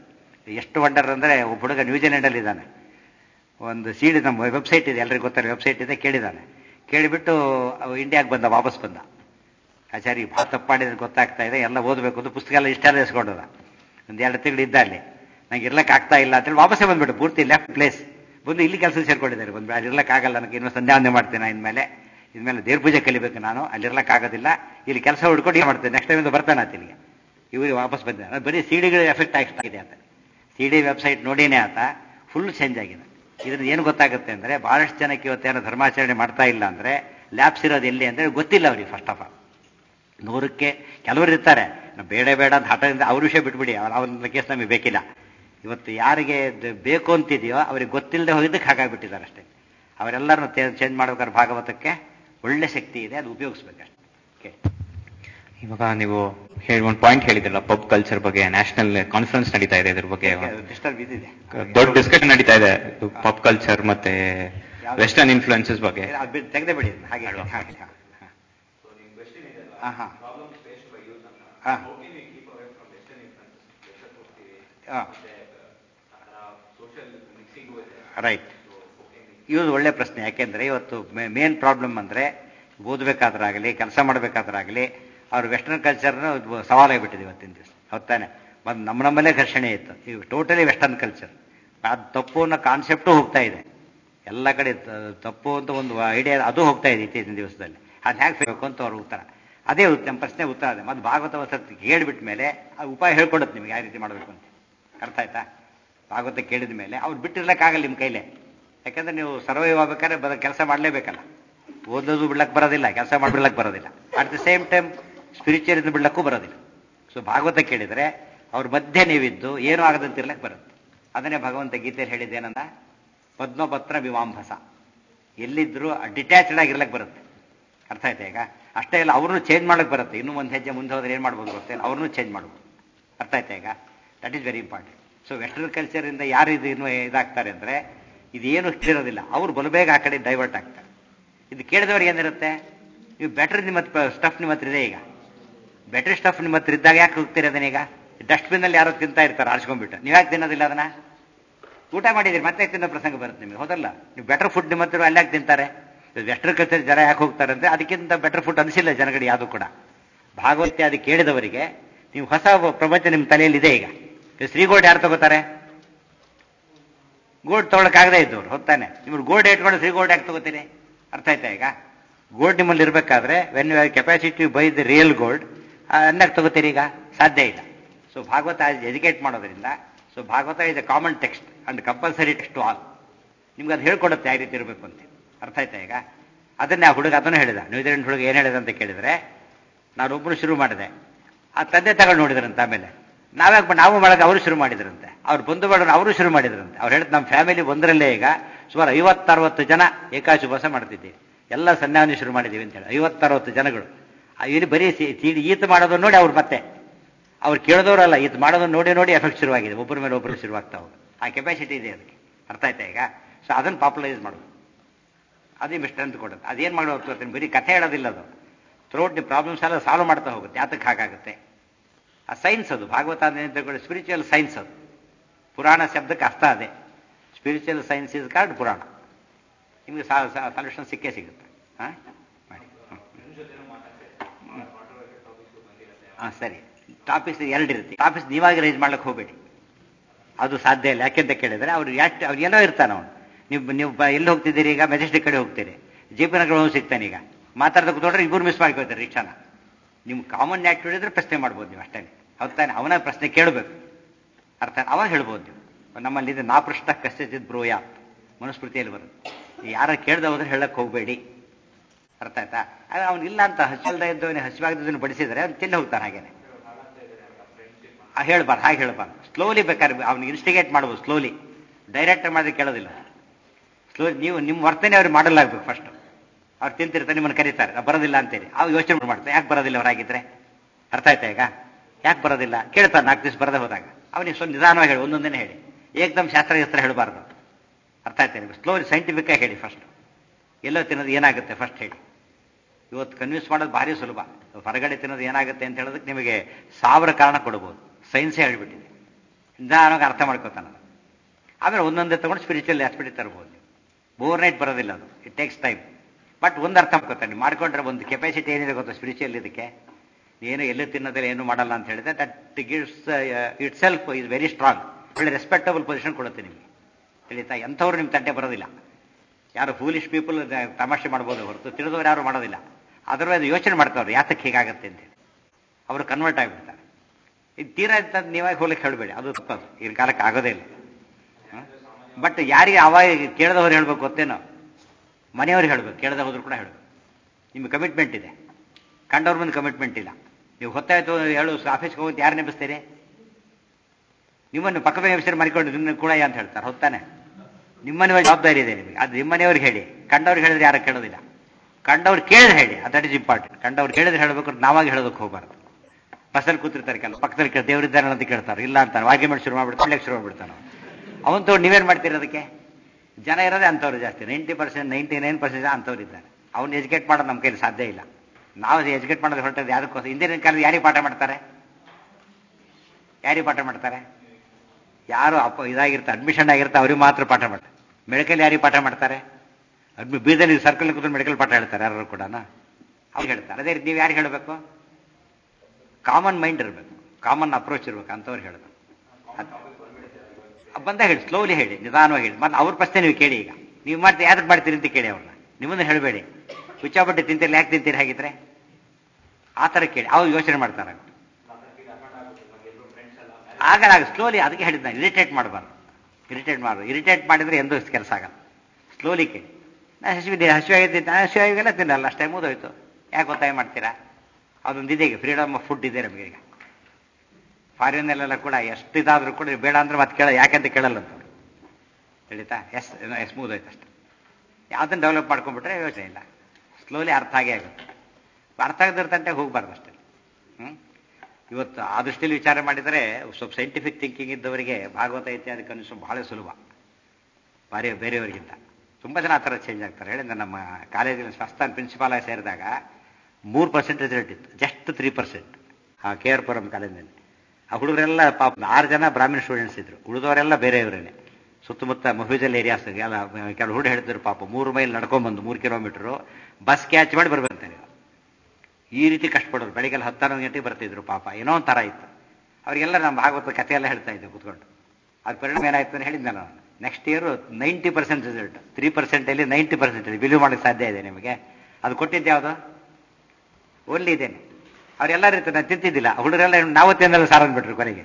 ಎಷ್ಟು ವಂಡರ್ ಅಂದ್ರೆ ಒಬ್ಬ ಹುಡುಗ ನ್ಯೂಜಿಲೆಂಡಲ್ಲಿ ಇದ್ದಾನೆ ಒಂದು ಸೀಡಿ ನಮ್ಮ ವೆಬ್ಸೈಟ್ ಇದೆ ಎಲ್ರಿಗೂ ಗೊತ್ತಾರೆ ವೆಬ್ಸೈಟ್ ಇದೆ ಕೇಳಿದ್ದಾನೆ ಕೇಳಿಬಿಟ್ಟು ಇಂಡಿಯಾಗೆ ಬಂದ ವಾಪಸ್ ಬಂದ ಆಚಾರಿ ಭಾಳ ತಪ್ಪು ಮಾಡಿದ್ರೆ ಗೊತ್ತಾಗ್ತಾ ಇದೆ ಎಲ್ಲ ಓದಬೇಕು ಅಂತ ಪುಸ್ತಕ ಎಲ್ಲ ಇಷ್ಟೆಲ್ಲ ಇಸ್ಕೊಂಡದ ಒಂದು ಎರಡು ತಿಂಗಳು ಇದ್ದ ಅಲ್ಲಿ ನಂಗೆ ಇರ್ಲಕ್ಕೆ ಆಗ್ತಾ ಇಲ್ಲ ಅಂತೇಳಿ ವಾಪಸ್ಸೇ ಬಂದ್ಬಿಟ್ಟು ಪೂರ್ತಿ ಲೆಫ್ಟ್ ಪ್ಲೇಸ್ ಬಂದು ಇಲ್ಲಿ ಕೆಲಸ ಸೇರ್ಕೊಂಡಿದ್ದಾರೆ ಬಂದು ಅಲ್ಲಿ ಇರ್ಲಕ್ಕಾಗಲ್ಲ ನನಗೆ ಇನ್ನೂ ಸಂಧ್ಯಾವಂದನೆ ಮಾಡ್ತೇನೆ ಇನ್ಮೇಲೆ ಇನ್ಮೇಲೆ ದೇವ್ರ ಪೂಜೆ ಕಲಿಬೇಕು ನಾನು ಅಲ್ಲಿ ಇರ್ಲಕ್ಕಾಗೋದಿಲ್ಲ ಇಲ್ಲಿ ಕೆಲಸ ಹುಡ್ಕೊಂಡು ಏನು ಮಾಡ್ತೇನೆ ನೆಕ್ಸ್ಟ್ ಟೈಮ್ ಬರ್ತಾನೆ ಆತ ಇಲ್ಲಿಗೆ ಇವ್ರಿಗೆ ವಾಪಸ್ ಬಂದ ಬರೀ ಸಿಡಿಗಳ ಎಫೆಕ್ಟ್ ಆಗಿದೆ ಆತ ಸಿ ಡಿ ವೆಬ್ಸೈಟ್ ನೋಡಿನೇ ಆತ ಫುಲ್ ಚೇಂಜ್ ಆಗಿದೆ ಇದರಿಂದ ಏನು ಗೊತ್ತಾಗುತ್ತೆ ಅಂದರೆ ಭಾಳಷ್ಟು ಜನಕ್ಕೆ ಇವತ್ತೇನೋ ಧರ್ಮಾಚರಣೆ ಮಾಡ್ತಾ ಇಲ್ಲ ಅಂದರೆ ಲ್ಯಾಬ್ಸ್ ಇರೋದು ಎಲ್ಲಿ ಅಂದರೆ ಗೊತ್ತಿಲ್ಲ ಅವ್ರಿಗೆ ಫಸ್ಟ್ ಆಫ್ ಆಲ್ ನೂರಕ್ಕೆ ಕೆಲವರು ಇರ್ತಾರೆ ನಾವು ಬೇಡ ಬೇಡ ಅಂತ ಹಠದಿಂದ ಅವ್ರ ವಿಷಯ ಬಿಟ್ಬಿಡಿ ಅವ್ರ ಅವ್ರ ಕೇಸ್ ನಮಗೆ ಬೇಕಿಲ್ಲ ಇವತ್ತು ಯಾರಿಗೆ ಇದು ಬೇಕು ಅಂತಿದೆಯೋ ಅವ್ರಿಗೆ ಗೊತ್ತಿಲ್ಲದೆ ಹೋಗಿದ್ದಕ್ಕೆ ಹಾಗಾಗ್ಬಿಟ್ಟಿದ್ದಾರೆ ಅಷ್ಟೇ ಅವರೆಲ್ಲರನ್ನು ಚೇಂಜ್ ಮಾಡ್ಬೇಕಾದ್ರೆ ಭಾಗವತಕ್ಕೆ ಒಳ್ಳೆ ಶಕ್ತಿ ಇದೆ ಅದು ಉಪಯೋಗಿಸ್ಬೇಕಷ್ಟೆ ಓಕೆ ಇವಾಗ ನೀವು ಹೇಳಿ ಒಂದು ಪಾಯಿಂಟ್ ಹೇಳಿದ್ರಲ್ಲ ಪಬ್ ಕಲ್ಚರ್ ಬಗ್ಗೆ ನ್ಯಾಷನಲ್ ಕಾನ್ಫರೆನ್ಸ್ ನಡೀತಾ ಇದೆ ಇದ್ರ ಬಗ್ಗೆ ಡಿಸ್ಟರ್ಬ್ ಇದಿದೆ ದೊಡ್ಡ ಡಿಸ್ಕಷನ್ ನಡೀತಾ ಇದೆ ಪಬ್ ಕಲ್ಚರ್ ಮತ್ತೆ ವೆಸ್ಟರ್ನ್ ಇನ್ಫ್ಲುಯೆನ್ಸಸ್ ಬಗ್ಗೆ ಅದು ಬಿಟ್ಟು ತೆಗೆದೇ ಬಿಡಿ ಅದನ್ನ, ಹಾಗೆ ಹಾಗೆ ಹಾಗೆ ಹಾಂ ಹಾಂ ಹಾಂ ಹಾಂ ರೈಟ್ ಇದು ಒಳ್ಳೆ ಪ್ರಶ್ನೆ ಯಾಕೆಂದ್ರೆ ಇವತ್ತು ಮೇನ್ ಪ್ರಾಬ್ಲಮ್ ಅಂದ್ರೆ ಓದಬೇಕಾದ್ರಾಗಲಿ ಕೆಲಸ ಮಾಡಬೇಕಾದ್ರಾಗಲಿ ಅವ್ರು ವೆಸ್ಟರ್ನ್ ಕಲ್ಚರ್ನ ಸವಾಲಾಗಿಬಿಟ್ಟಿದೆ ಇವತ್ತಿನ ದಿವಸ ಹೊತ್ತಾನೆ ಮತ್ತು ನಮ್ಮ ನಮ್ಮಲ್ಲೇ ಘರ್ಷಣೆ ಇತ್ತು ಈಗ ಟೋಟಲಿ ವೆಸ್ಟರ್ನ್ ಕಲ್ಚರ್ ಅದು ತಪ್ಪು ಅನ್ನೋ ಕಾನ್ಸೆಪ್ಟು ಹೋಗ್ತಾ ಇದೆ ಎಲ್ಲ ಕಡೆ ತ- ತಪ್ಪು ಅಂತ ಒಂದು ಐಡಿಯಾ ಅದು ಹೋಗ್ತಾ ಇದೆ ಇತ್ತೀಚಿನ ದಿವಸದಲ್ಲಿ ಅದು ಹೇಗೆ ಬೇಕು ಅಂತ ಅವ್ರ ಉತ್ತರ ಅದೇ ಉತ್- ನಮ್ಮ ಪ್ರಶ್ನೆ ಉತ್ತರ ಅದೇ ಮತ್ತು ಭಾಗವತ ವಸತಿ ಹೇಳ್ಬಿಟ್ಟ ಮೇಲೆ ಆ ಉಪಾಯ ಹೇಳ್ಕೊಡುತ್ತೆ ನಿಮ್ಗೆ ಯಾವ ರೀತಿ ಮಾಡಬೇಕು ಅಂತ ಅರ್ಥ ಆಯ್ತಾ ಭಾಗವತ ಕೇಳಿದ ಮೇಲೆ ಅವ್ರು ಬಿಟ್ಟಿರ್ಲಿಕ್ಕಾಗಲ್ಲ ನಿಮ್ಮ ಕೈಲೇ ಯಾಕಂದ್ರೆ ನೀವು ಸರ್ವೈವ್ ಆಗ್ಬೇಕಾದ್ರೆ ಬದ ಕೆಲಸ ಮಾಡಲೇಬೇಕಲ್ಲ ಓದೋದು ಬಿಡ್ಲಕ್ಕೆ ಬರೋದಿಲ್ಲ ಕೆಲಸ ಮಾಡ್ಬಿಡ್ಲಕ್ಕೆ ಬರೋದಿಲ್ಲ at the same time spiritual ಇಂದ ಬಿಡ್ಲಕ್ಕೂ ಬರೋದಿಲ್ಲ ಸೊ ಭಾಗವತ ಕೇಳಿದರೆ ಅವ್ರ ಮಧ್ಯೆ ನೀವಿದ್ದು ಏನೂ ಆಗದಂತಿರ್ಲಕ್ಕೆ ಬರುತ್ತೆ ಅದನ್ನೇ ಭಗವಂತ ಗೀತೆಯಲ್ಲಿ ಹೇಳಿದ್ದೇನಂದ ಪದ್ಮಪತ್ರ ವಿವಾಂಭಸ ಎಲ್ಲಿದ್ರೂ ಡಿಟ್ಯಾಚ್ಡ್ ಆಗಿರ್ಲಕ್ಕೆ ಬರುತ್ತೆ ಅರ್ಥ ಆಯ್ತಾ ಈಗ ಅಷ್ಟೇ ಇಲ್ಲ ಅವ್ರನ್ನೂ ಚೇಂಜ್ ಮಾಡಕ್ಕೆ ಬರುತ್ತೆ ಇನ್ನೂ ಒಂದು ಹೆಜ್ಜೆ ಮುಂದೆ ಹೋದ್ರೆ ಏನು ಮಾಡ್ಬೋದು ಗೊತ್ತೇನು ಅವ್ರನ್ನೂ ಚೇಂಜ್ ಮಾಡ್ಬೋದು ಅರ್ಥ ಆಯ್ತಾ ಈಗ that is very important so western ಕಲ್ಚರಿಂದ ಯಾರು ಇದು ಇನ್ನೂ ಇದಾಗ್ತಾರೆ ಅಂದರೆ ಇದೇನು ಇರೋದಿಲ್ಲ ಅವ್ರು ಬಲಬೇಗ ಆ ಕಡೆ ಡೈವರ್ಟ್ ಆಗ್ತಾರೆ ಇದು ಕೇಳಿದವ್ರಿಗೆ ಏನಿರುತ್ತೆ ನೀವು ಬೆಟರ್ ನಿಮ್ಮ ಸ್ಟಫ್ ನಿಮ್ಮ ಹತ್ರ ಇದೆ ಈಗ ಬೆಟರ್ ಸ್ಟಫ್ ನಿಮ್ಮ ಹತ್ರ ಇದ್ದಾಗ ಯಾಕೆ ಹೋಗ್ತೀರಿ ಅದನ್ನೀಗ ಡಸ್ಟ್ಬಿನ್ನಲ್ಲಿ ಯಾರೋ ತಿಂತಾ ಇರ್ತಾರೆ ಆರಿಸ್ಕೊಂಡ್ಬಿಟ್ಟು ನೀವು ಯಾಕೆ ತಿನ್ನೋದಿಲ್ಲ ಅದನ್ನ ಊಟ ಮಾಡಿದಿರಿ ಮತ್ತೆ ತಿನ್ನೋ ಪ್ರಸಂಗ ಬರುತ್ತೆ ನಿಮಗೆ ಹೌದಲ್ಲ ನೀವು ಬೆಟರ್ ಫುಡ್ ನಿಮ್ಮ ಹತ್ರ ಅಲ್ಲಿ ಯಾಕೆ ತಿಂತಾರೆ ವೆಸ್ಟರ್ನ್ ಕಲ್ಚರ್ ಜನ ಯಾಕೆ ಹೋಗ್ತಾರೆ ಅಂದ್ರೆ ಅದಕ್ಕಿಂತ ಬೆಟರ್ ಫುಡ್ ಅನಿಸಿಲ್ಲ ಜನಗಳಿಗೆ ಯಾವುದು ಕೂಡ ಭಾಗವತ್ಯ ಅದು ಕೇಳಿದವರಿಗೆ ನೀವು ಹೊಸ ಪ್ರಪಂಚ ನಿಮ್ಮ ತಲೆಯಲ್ಲಿ ಇದೆ ಈಗ ಈಗ ಶ್ರೀಗೋಲ್ಡ್ ಯಾರು ತಗೋತಾರೆ ಗೋಲ್ಡ್ ತೊಗೊಳಕ್ಕಾಗದೇ ಇದ್ದವ್ರು ಹೊತ್ತಾನೆ ಇವ್ರು ಗೋಲ್ಡ್ ಇಟ್ಕೊಂಡು ಶ್ರೀ ಗೋಲ್ಡ್ ಯಾಕೆ ತಗೋತೀರಿ ಅರ್ಥ ಆಯ್ತಾ ಈಗ ಗೋಲ್ಡ್ ನಿಮ್ಮಲ್ಲಿ ಇರಬೇಕಾದ್ರೆ when you capacity buy the real gold ಅನ್ನಕ್ಕೆ ತಗೋತೀರಿ ಈಗ ಸಾಧ್ಯ ಇಲ್ಲ ಸೊ ಭಾಗವತ ಎಜುಕೇಟ್ ಮಾಡೋದ್ರಿಂದ so Bhagavata is a common text and compulsory text to all ನಿಮ್ಗೆ ಅದು ಹೇಳ್ಕೊಡುತ್ತೆ ಯಾವ ರೀತಿ ಇರಬೇಕು ಅಂತ ಅರ್ಥ ಆಯ್ತಾ ಈಗ ಅದನ್ನೇ ಆ ಹುಡುಗ ಅದನ್ನು ಹೇಳಿದ ನ್ಯೂಜಿಲೆಂಡ್ ಹುಡುಗ ಏನು ಹೇಳಿದ ಅಂತ ಕೇಳಿದ್ರೆ ನಾನೊಬ್ಬರು ಶುರು ಮಾಡಿದೆ ಆ ತಂದೆ ತಗೊಂಡು ನೋಡಿದ್ರಂತೆ ಆಮೇಲೆ ನಾವ್ಯಾಕೆ ನಾವು ಮಾಡಕ್ಕೆ ಅವರು ಶುರು ಮಾಡಿದ್ರಂತೆ ಅವ್ರು ಬಂಧು ಮಾಡೋರು ಅವರು ಶುರು ಮಾಡಿದ್ರಂತೆ ಅವ್ರು ಹೇಳಿದ್ ನಮ್ಮ ಫ್ಯಾಮಿಲಿ ಒಂದರಲ್ಲೇ ಈಗ ಸುಮಾರು ಐವತ್ತರವತ್ತು ಜನ ಏಕಾಶಿ ಉಪವಾಸ ಮಾಡ್ತಿದ್ದೀವಿ ಎಲ್ಲ ಸನ್ಯಾವನಿ ಶುರು ಮಾಡಿದ್ದೀವಿ ಅಂತ ಹೇಳಿ ಐವತ್ತರವತ್ತು ಜನಗಳು ಆ ಇಲ್ಲಿ ಬರೀ ಸಿ- ಚೀಡಿ ಈತ ಮಾಡೋದನ್ನ ನೋಡಿ ಅವ್ರು ಮತ್ತೆ ಅವ್ರು ಕೇಳಿದವರಲ್ಲ ಈತ ಮಾಡೋದನ್ನ ನೋಡಿ ನೋಡಿ ಎಫೆಕ್ಟ್ ಶುರುವಾಗಿದೆ ಒಬ್ಬರ ಮೇಲೆ ಒಬ್ಬರು ಶುರುವಾಗ್ತಾ ಹೋಗುತ್ತೆ ಆ ಕೆಪಾಸಿಟಿ ಇದೆ ಅದಕ್ಕೆ ಅರ್ಥ ಆಯ್ತಾ ಈಗ ಸೊ ಅದನ್ನು ಪಾಪ್ಯುಲೈಸ್ ಮಾಡೋದು ಅದೇ ನಿಮ್ಗೆ ಸ್ಟ್ರೆಂತ್ ಕೊಡುತ್ತೆ ಅದೇನು ಮಾಡಿ ಹೋಗ್ತಿರ್ತೀನಿ ಬರೀ ಕಥೆ ಹೇಳೋದಿಲ್ಲ ಅದು ಥ್ರೋಟ್ ನಿಮ್ಮ ಪ್ರಾಬ್ಲಮ್ಸ್ ಎಲ್ಲ ಸಾಲ್ವ್ ಮಾಡ್ತಾ ಹೋಗುತ್ತೆ ಯಾತಕ್ಕೆ ಹಾಗಾಗುತ್ತೆ ಆ ಸೈನ್ಸ್ ಅದು ಭಾಗವತ ಅಂತ ಸ್ಪಿರಿಚುವಲ್ ಸೈನ್ಸ್ ಅದು ಪುರಾಣ ಶಬ್ದಕ್ಕೆ ಅರ್ಥ ಅದೇ ಸ್ಪಿರಿಚುವಲ್ ಸೈನ್ಸ್ ಇಸ್ ಕಾರ್ಡ್ ಪುರಾಣ ನಿಮಗೆ ಸೊಲ್ಯೂಷನ್ ಸಿಕ್ಕೇ ಸಿಗುತ್ತೆ ಹಾಂ ಮಾಡಿ ಹಾಂ ಸರಿ ಟಾಪಿಕ್ಸ್ ಎರಡಿರುತ್ತೆ ಟಾಪಿಕ್ಸ್ ನೀವಾಗಿ ರೈಸ್ ಮಾಡ್ಲಿಕ್ಕೆ ಹೋಗಬೇಡಿ ಅದು ಸಾಧ್ಯ ಇಲ್ಲ ಯಾಕೆಂತ ಕೇಳಿದ್ರೆ ಅವ್ರು ಯಾಕೆ ಅವ್ರು ಏನೋ ಇರ್ತಾನೆ ಅವನು ನೀವು ನೀವು ಬ- ಎಲ್ಲಿ ಹೋಗ್ತಿದ್ದೀರಿ ಈಗ ಮೆಜೆಸ್ಟಿಕ್ ಕಡೆ ಹೋಗ್ತೀರಿ ಜೆ ಪಿ ನಗರ ಹೋಗಿ ಸಿಗ್ತಾನೆ ಈಗ ಮಾತಾಡ್ದ ಕೂತ್ಕೊಂಡ್ರೆ ಇಬ್ಬರು ಮಿಸ್ ಮಾಡ್ಕೊಳ್ತಾರೆ ರಿಕ್ಷಾನ ನಿಮ್ ಕಾಮನ್ ಆಕ್ಟಿವಿಟಿ ಇದ್ರೆ ಪ್ರಶ್ನೆ ಮಾಡ್ಬೋದು ನೀವು ಅಷ್ಟೇ ಹೌದಾನೆ ಅವನ ಪ್ರಶ್ನೆ ಕೇಳಬೇಕು ಅರ್ಥ ಅವಾಗ ಹೇಳ್ಬೋದು ನೀವು ನಮ್ಮಲ್ಲಿ ಇದು ನಾ ಪೃಷ್ಠ ಕಶ್ಚಿತ್ ಬ್ರೂಯಾ ಮನುಸ್ಮೃತಿಯಲ್ಲಿ ಬರುತ್ತೆ ಯಾರ ಕೇಳ್ದ ಹೋದ್ರೆ ಹೇಳಕ್ ಹೋಗಬೇಡಿ ಅರ್ಥ ಆಯ್ತಾ ಆಗ ಅವ್ನು ಇಲ್ಲ ಅಂತ ಹಸಿಲ್ದ ಇದ್ದವನೇ ಹಸಿವಾಗದನ್ನು ಬಡಿಸಿದ್ರೆ ಅವ್ನು ತಿಂದು ಹೋಗ್ತಾನೆ ಹಾಗೇನೆ ಆ ಹೇಳ್ಬಾರ್ದು ಹಾಗೆ ಹೇಳ್ಬಾರ್ದು ಸ್ಲೋಲಿ ಬೇಕಾದ್ರೆ ಅವ್ನಿಗೆ ಇನ್ಸ್ಟಿಗೇಟ್ ಮಾಡ್ಬೋದು ಸ್ಲೋಲಿ ಡೈರೆಕ್ಟ್ ಮಾಡಿದ್ರೆ ಕೇಳೋದಿಲ್ಲ ಸ್ಲೋ ನೀವು ನಿಮ್ಮ ವರ್ತನೆ ಅವ್ರಿಗೆ ಮಾಡಲಾಗ್ಬೇಕು ಫಸ್ಟ್ ಅವ್ರು ತಿಂತಿರ್ತಾರೆ ನಿಮ್ಮನ್ನು ಕರೀತಾರೆ ನಾವು ಬರೋದಿಲ್ಲ ಅಂತೇಳಿ ಅವಾಗ ಯೋಚನೆ ಮಾಡ್ತಾರೆ ಯಾಕೆ ಬರೋದಿಲ್ಲ ಅವರಾಗಿದ್ರೆ ಅರ್ಥ ಆಯ್ತಾ ಈಗ ಯಾಕೆ ಬರೋದಿಲ್ಲ ಕೇಳ್ತಾರೆ ನಾಲ್ಕು ದಿವಸ ಬರದೇ ಹೋದಾಗ ಅವನಿಗೆ ಸ್ವಲ್ಪ ನಿಧಾನವಾಗಿ ಹೇಳಿ ಒಂದೊಂದನೇ ಹೇಳಿ ಏಕದಮ್ ಶಾಸ್ತ್ರ ಶಾಸ್ತ್ರ ಹೇಳಬಾರ್ದು ಅರ್ಥ ಆಯ್ತಾ ನಿಮಗೆ ಸ್ಲೋ ಸೈಂಟಿಫಿಕ್ ಆಗಿ ಹೇಳಿ ಫಸ್ಟ್ ಎಲ್ಲೋ ತಿನ್ನೋದು ಏನಾಗುತ್ತೆ ಫಸ್ಟ್ ಹೇಳಿ ಇವತ್ತು ಕನ್ವಿನ್ಸ್ ಮಾಡೋದು ಭಾರಿ ಸುಲಭ ಹೊರಗಡೆ ತಿನ್ನೋದು ಏನಾಗುತ್ತೆ ಅಂತ ಹೇಳೋದಕ್ಕೆ ನಿಮಗೆ ಸಾವಿರ ಕಾರಣ ಕೊಡ್ಬೋದು ಸೈನ್ಸೇ ಹೇಳ್ಬಿಟ್ಟಿದೆ ನಿಧಾನವಾಗಿ ಅರ್ಥ ಮಾಡ್ಕೋತಾನ ಅದು. ಆಮೇಲೆ ಒಂದೊಂದೇ ತಗೊಂಡು ಸ್ಪಿರಿಚುವಲ್ ಆಸ್ಪಿಟಿ ತರ್ಬೋದು ಓವರ್ ನೈಟ್ ಬರೋದಿಲ್ಲ ಅದು ಇಟ್ ಟೇಕ್ಸ್ ಟೈಮ್ ಬಟ್ ಒಂದು ಅರ್ಥ ಮಾಡ್ಕೋತಾನೆ ಮಾಡ್ಕೊಂಡ್ರೆ ಒಂದು ಕೆಪಾಸಿಟಿ ಏನಿದೆ ಗೊತ್ತಾ ಸ್ಪಿರಿಚುವಲ್ ಇದಕ್ಕೆ ಏನು ಎಲ್ಲೂ ತಿನ್ನೋದಿಲ್ಲ ಏನು ಮಾಡಲ್ಲ ಅಂತ ಹೇಳಿದ್ರೆ that gives itself is very strong ಒಳ್ಳೆ ರೆಸ್ಪೆಕ್ಟಬಲ್ ಪೊಸಿಷನ್ ಕೊಡುತ್ತೆ ನಿಮಗೆ ತಿಳಿತಾ ಎಂಥವ್ರು ನಿಮ್ಮ ತಂಟೆ ಬರೋದಿಲ್ಲ ಯಾರು ಫೂಲಿಶ್ ಪೀಪಲ್ ತಮಾಷೆ ಮಾಡ್ಬೋದು ಹೊರತು ತಿಳಿದವ್ರು ಯಾರು ಮಾಡೋದಿಲ್ಲ ಅದರ ಮೇಲೆ ಯೋಚನೆ ಮಾಡ್ತಾವ್ರು ಯಾತಕ್ಕೆ ಹೀಗಾಗತ್ತೆ ಅಂತೇಳಿ ಅವರು ಕನ್ವರ್ಟ್ ಆಗಿಬಿಡ್ತಾರೆ ಇದು ತೀರಾ ಅಂತ ನೀವಾಗಿ ಹೋಗ್ಲಿಕ್ಕೆ ಹೇಳಬೇಡಿ ಅದು ತಪ್ಪದು ಈಗಿನ ಕಾಲಕ್ಕೆ ಆಗೋದೇ ಇಲ್ಲ ಬಟ್ ಯಾರಿಗೆ ಅವಾಗ ಕೇಳದವ್ರು ಹೇಳ್ಬೇಕು ಗೊತ್ತೇನೋ ಮನೆಯವ್ರಿಗೆ ಹೇಳ್ಬೇಕು ಕೇಳದೆ ಹೋದ್ರು ಕೂಡ ಹೇಳ್ಬೇಕು ನಿಮಗೆ ಕಮಿಟ್ಮೆಂಟ್ ಇದೆ ಕಂಡವ್ರ ಮುಂದೆ ಕಮಿಟ್ಮೆಂಟ್ ಇಲ್ಲ ನೀವು ಹೊತ್ತಾಯ್ತು ಹೇಳು ಆಫೀಸ್ಗೆ ಹೋಗಿ ಯಾರು ನೆಪಿಸ್ತೀರಿ ನಿಮ್ಮನ್ನು ಪಕ್ಕದ ನೆಪಿಸ್ತಾರೆ ಮರಿಕೊಂಡು ನಿಮ್ಮನ್ನು ಕೂಡ ಅಂತ ಹೇಳ್ತಾರೆ ಹೊತ್ತಾನೆ ನಿಮ್ಮನೆ ಜವಾಬ್ದಾರಿ ಇದೆ ನಿಮಗೆ ಅದು ನಿಮ್ಮನೆಯವ್ರಿಗೆ ಹೇಳಿ ಕಂಡವ್ರಿಗೆ ಹೇಳಿದ್ರೆ ಯಾರು ಕೇಳೋದಿಲ್ಲ ಕಂಡವ್ರು ಕೇಳಿದ್ರೆ ಹೇಳಿ ದಟ್ ಇಸ್ ಇಂಪಾರ್ಟೆಂಟ್ ಕಂಡವ್ರು ಕೇಳಿದ್ರೆ ಹೇಳಬೇಕು ನಾವಾಗಿ ಹೇಳೋದಕ್ಕೆ ಹೋಗಬಾರ್ದು ಬಸ್ಸಲ್ಲಿ ಕೂತಿರ್ತಾರೆ ಕೆಲವು ಪಕ್ಕದಲ್ಲಿ ಕೇಳಿ ದೇವರಿದ್ದಾನೆ ಅಂತ ಕೇಳ್ತಾರೆ ಇಲ್ಲ ಅಂತಾನೆ ವಾಗ್ಯಮೆಂಟ್ ಶುರು ಮಾಡ್ಬಿಡ್ತಾರೆ ಶುರು ಮಾಡ್ಬಿಡ್ತಾನೆ ಅವನ್ ತಗೊಂಡು ನೀವೇನು ಮಾಡ್ತೀರಿ ಅದಕ್ಕೆ ಜನ ಇರೋದೇ ಅಂಥವ್ರು ಜಾಸ್ತಿ ninety percent ninety nine percent ಅಂಥವ್ರು ಇದ್ದಾರೆ ಅವ್ನು ಎಜುಕೇಟ್ ಮಾಡೋದು ನಮ್ಮ ಕೈಲಿ ಸಾಧ್ಯ ಇಲ್ಲ ನಾವು ಎಜುಕೇಟ್ ಮಾಡೋದು ಹೊರಟದ್ದು ಯಾವ್ದಕ್ಕೋಸ್ಕರ ಹಿಂದಿನ ಕಾಲದ ಯಾರಿಗೆ ಪಾಠ ಮಾಡ್ತಾರೆ ಯಾರಿಗೆ ಪಾಠ ಮಾಡ್ತಾರೆ ಯಾರು ಅಪ್ಪ ಇದಾಗಿರ್ತಾರೆ ಅಡ್ಮಿಷನ್ ಆಗಿರ್ತಾರೆ ಅವ್ರಿಗೆ ಮಾತ್ರ ಪಾಠ ಮಾಡ್ತಾರೆ ಮೆಡಿಕಲ್ ಯಾರಿಗೆ ಪಾಠ ಮಾಡ್ತಾರೆ ಅಡ್ಮಿ ಬೀದಲ್ಲಿ ಸರ್ಕಲ್ ಕೂತ್ಕೊಂಡು ಮೆಡಿಕಲ್ ಪಾಠ ಹೇಳ್ತಾರೆ ಯಾರು ಕೂಡ ಅವ್ರು ಹೇಳ್ತಾರೆ ಅದೇ ರೀತಿ ನೀವು ಯಾರು ಹೇಳಬೇಕು ಕಾಮನ್ ಮೈಂಡ್ ಇರಬೇಕು ಕಾಮನ್ ಅಪ್ರೋಚ್ ಇರ್ಬೇಕು ಅಂಥವ್ರು ಹೇಳಬೇಕು ಬಂದಾಗ ಹೇಳಿ ಸ್ಲೋಲಿ ಹೇಳಿ ನಿಧಾನವಾಗಿ ಹೇಳಿ ಮತ್ತೆ ಅವ್ರ ಪ್ರಶ್ನೆ ನೀವು ಕೇಳಿ ಈಗ ನೀವು ಮಾಡ್ತೀರಿ ಯಾವ್ದಕ್ಕೆ ಮಾಡ್ತೀರಿ ಅಂತ ಕೇಳಿ ಅವ್ರನ್ನ ನಿಮ್ಮನ್ನ ಹೇಳಬೇಡಿ ಹುಚ್ಚಾಪಟ್ಟೆ ತಿಂತೀರಿ ಯಾಕೆ ತಿಂತೀರಿ ಹಾಗಿದ್ರೆ ಆ ಥರ ಕೇಳಿ ಅವ್ರು ಯೋಚನೆ ಮಾಡ್ತಾರೆ ಆಗಲ್ಲ ಆಗ ಸ್ಲೋಲಿ ಅದಕ್ಕೆ ಹೇಳಿದ್ ನಾನು ಇರಿಟೇಟ್ ಮಾಡಬಾರ್ದು ಇರಿಟೇಟ್ ಮಾಡಬಾರ್ದು ಇರಿಟೇಟ್ ಮಾಡಿದ್ರೆ ಎಂದೂ ಕೆಲಸ ಆಗಲ್ಲ ಸ್ಲೋಲಿ ಕೇಳಿ ನಾನು ಹಸಿವಿದೆ ಹಸಿವಾಗಿದೆ ನಾನು ಹಸಿವಾಗಿಗೆಲ್ಲ ತಿನ್ನಲ್ಲ ಅಷ್ಟೇ ಮುಗಿದೋಯ್ತು ಯಾಕೆ ಒತ್ತಾಯ ಮಾಡ್ತೀರಾ ಅದೊಂದು ಇದೆ ಈಗ ಫ್ರೀಡಮ್ ಆಫ್ ಫುಡ್ ಇದೆ ನಮಗೆ ಈಗ ಫಾರಿನಲ್ಲೆಲ್ಲ ಕೂಡ ಎಷ್ಟು ಇದಾದರೂ ಕೂಡ ಬೇಡ ಅಂದ್ರೆ ಮತ್ತೆ ಕೇಳ ಯಾಕೆಂತ ಕೇಳಲ್ಲ ಅಂತ ತಿಳಿತಾ ಎಸ್ ಎಸ್ ಮುಗಿದೋಯ್ತು ಅಷ್ಟೆ ಯಾವುದನ್ನು ಡೆವಲಪ್ ಮಾಡ್ಕೊಂಡ್ಬಿಟ್ರೆ ಯೋಚನೆ ಇಲ್ಲ ಸ್ಲೋಲಿ ಅರ್ಥ ಆಗೇ ಆಗುತ್ತೆ ಅರ್ಥ ಆಗದಿರ್ತಂತೆ ಹೋಗ್ಬಾರ್ದು ಅಷ್ಟೇ ಹ್ಞೂ ಇವತ್ತು ಆ ದೃಷ್ಟಿಯಲ್ಲಿ ವಿಚಾರ ಮಾಡಿದರೆ ಸ್ವಲ್ಪ ಸೈಂಟಿಫಿಕ್ ಥಿಂಕಿಂಗ್ ಇದ್ದವರಿಗೆ ಭಾಗವತ ಇತ್ಯಾದಿ ಕನಸು ಬಹಳ ಸುಲಭ ಬಾರಿ ಬೇರೆಯವರಿಗಿಂತ ತುಂಬ ಜನ ಆ ಥರ ಚೇಂಜ್ ಆಗ್ತಾರೆ ಹೇಳಿದ ನಮ್ಮ ಕಾಲೇಜಿನ ಸ್ವಸ್ಥಾನ ಪ್ರಿನ್ಸಿಪಾಲ್ ಆಗಿ ಸೇರಿದಾಗ ಮೂರು ಪರ್ಸೆಂಟ್ ರಿಸಲ್ಟ್ ಇತ್ತು ಜಸ್ಟ್ ತ್ರೀ ಪರ್ಸೆಂಟ್ ಆ ಕೆ ಆರ್ ಪುರಂ ಕಾಲೇಜಿನಲ್ಲಿ ಆ ಹುಡುಗರೆಲ್ಲ ಪಾಪ ಆರು ಜನ ಬ್ರಾಹ್ಮಣ ಸ್ಟೂಡೆಂಟ್ಸ್ ಇದ್ರು ಉಳಿದವರೆಲ್ಲ ಬೇರೆಯವರೇನೆ ಸುತ್ತಮುತ್ತ ಮಫೀಜಲ್ ಏರಿಯಾಸ್ ಎಲ್ಲ ಕೆಲವು ಹುಡುಗ ಹೇಳ್ತಿದ್ರು ಪಾಪ ಮೂರು ಮೈಲ್ ನಡ್ಕೊಂಡ್ಬಂದು ಮೂರು ಕಿಲೋಮೀಟರು ಬಸ್ ಕ್ಯಾಚ್ ಮಾಡಿ ಬರ್ಬೇಕಂತ ನೀವು ಈ ರೀತಿ ಕಷ್ಟಪಡೋರು ಬೆಳಿಗ್ಗೆ ಹತ್ತು ಹನ್ನೊಂದು ಗಂಟೆಗೆ ಬರ್ತಿದ್ರು ಪಾಪ ಏನೋ ಒಂಥರ ಇತ್ತು ಅವರಿಗೆಲ್ಲ ನಮ್ಮ ಭಾಗವತ ಕಥೆ ಎಲ್ಲ ಹೇಳ್ತಾ ಇದ್ದೆ ಕೂತ್ಕೊಂಡು ಅದು ಪರಿಣಾಮ ಏನಾಯ್ತು ಅಂತ ಹೇಳಿದ್ದೆ ನಾನು next year ninety percent result three ಪರ್ಸೆಂಟಲ್ಲಿ ನೈಂಟಿ ಪರ್ಸೆಂಟ್ ಬಿಲೀವ್ ಮಾಡೋಕ್ಕೆ ಸಾಧ್ಯ ಇದೆ ನಿಮಗೆ ಅದು ಕೊಟ್ಟಿದ್ದು ಯಾವುದು ಓನ್ಲಿ ಇದ್ದೇನೆ ಅವರೆಲ್ಲರೂ ಇರ್ತಾರೆ ನಾನು ತಿಂತಿದ್ದಿಲ್ಲ ಹುಡುಗರೆಲ್ಲ ನಾವು ತಿನ್ನಲ್ಲ ಸಾರ್ ಅಂದ್ಬಿಟ್ರು ಕೊನೆಗೆ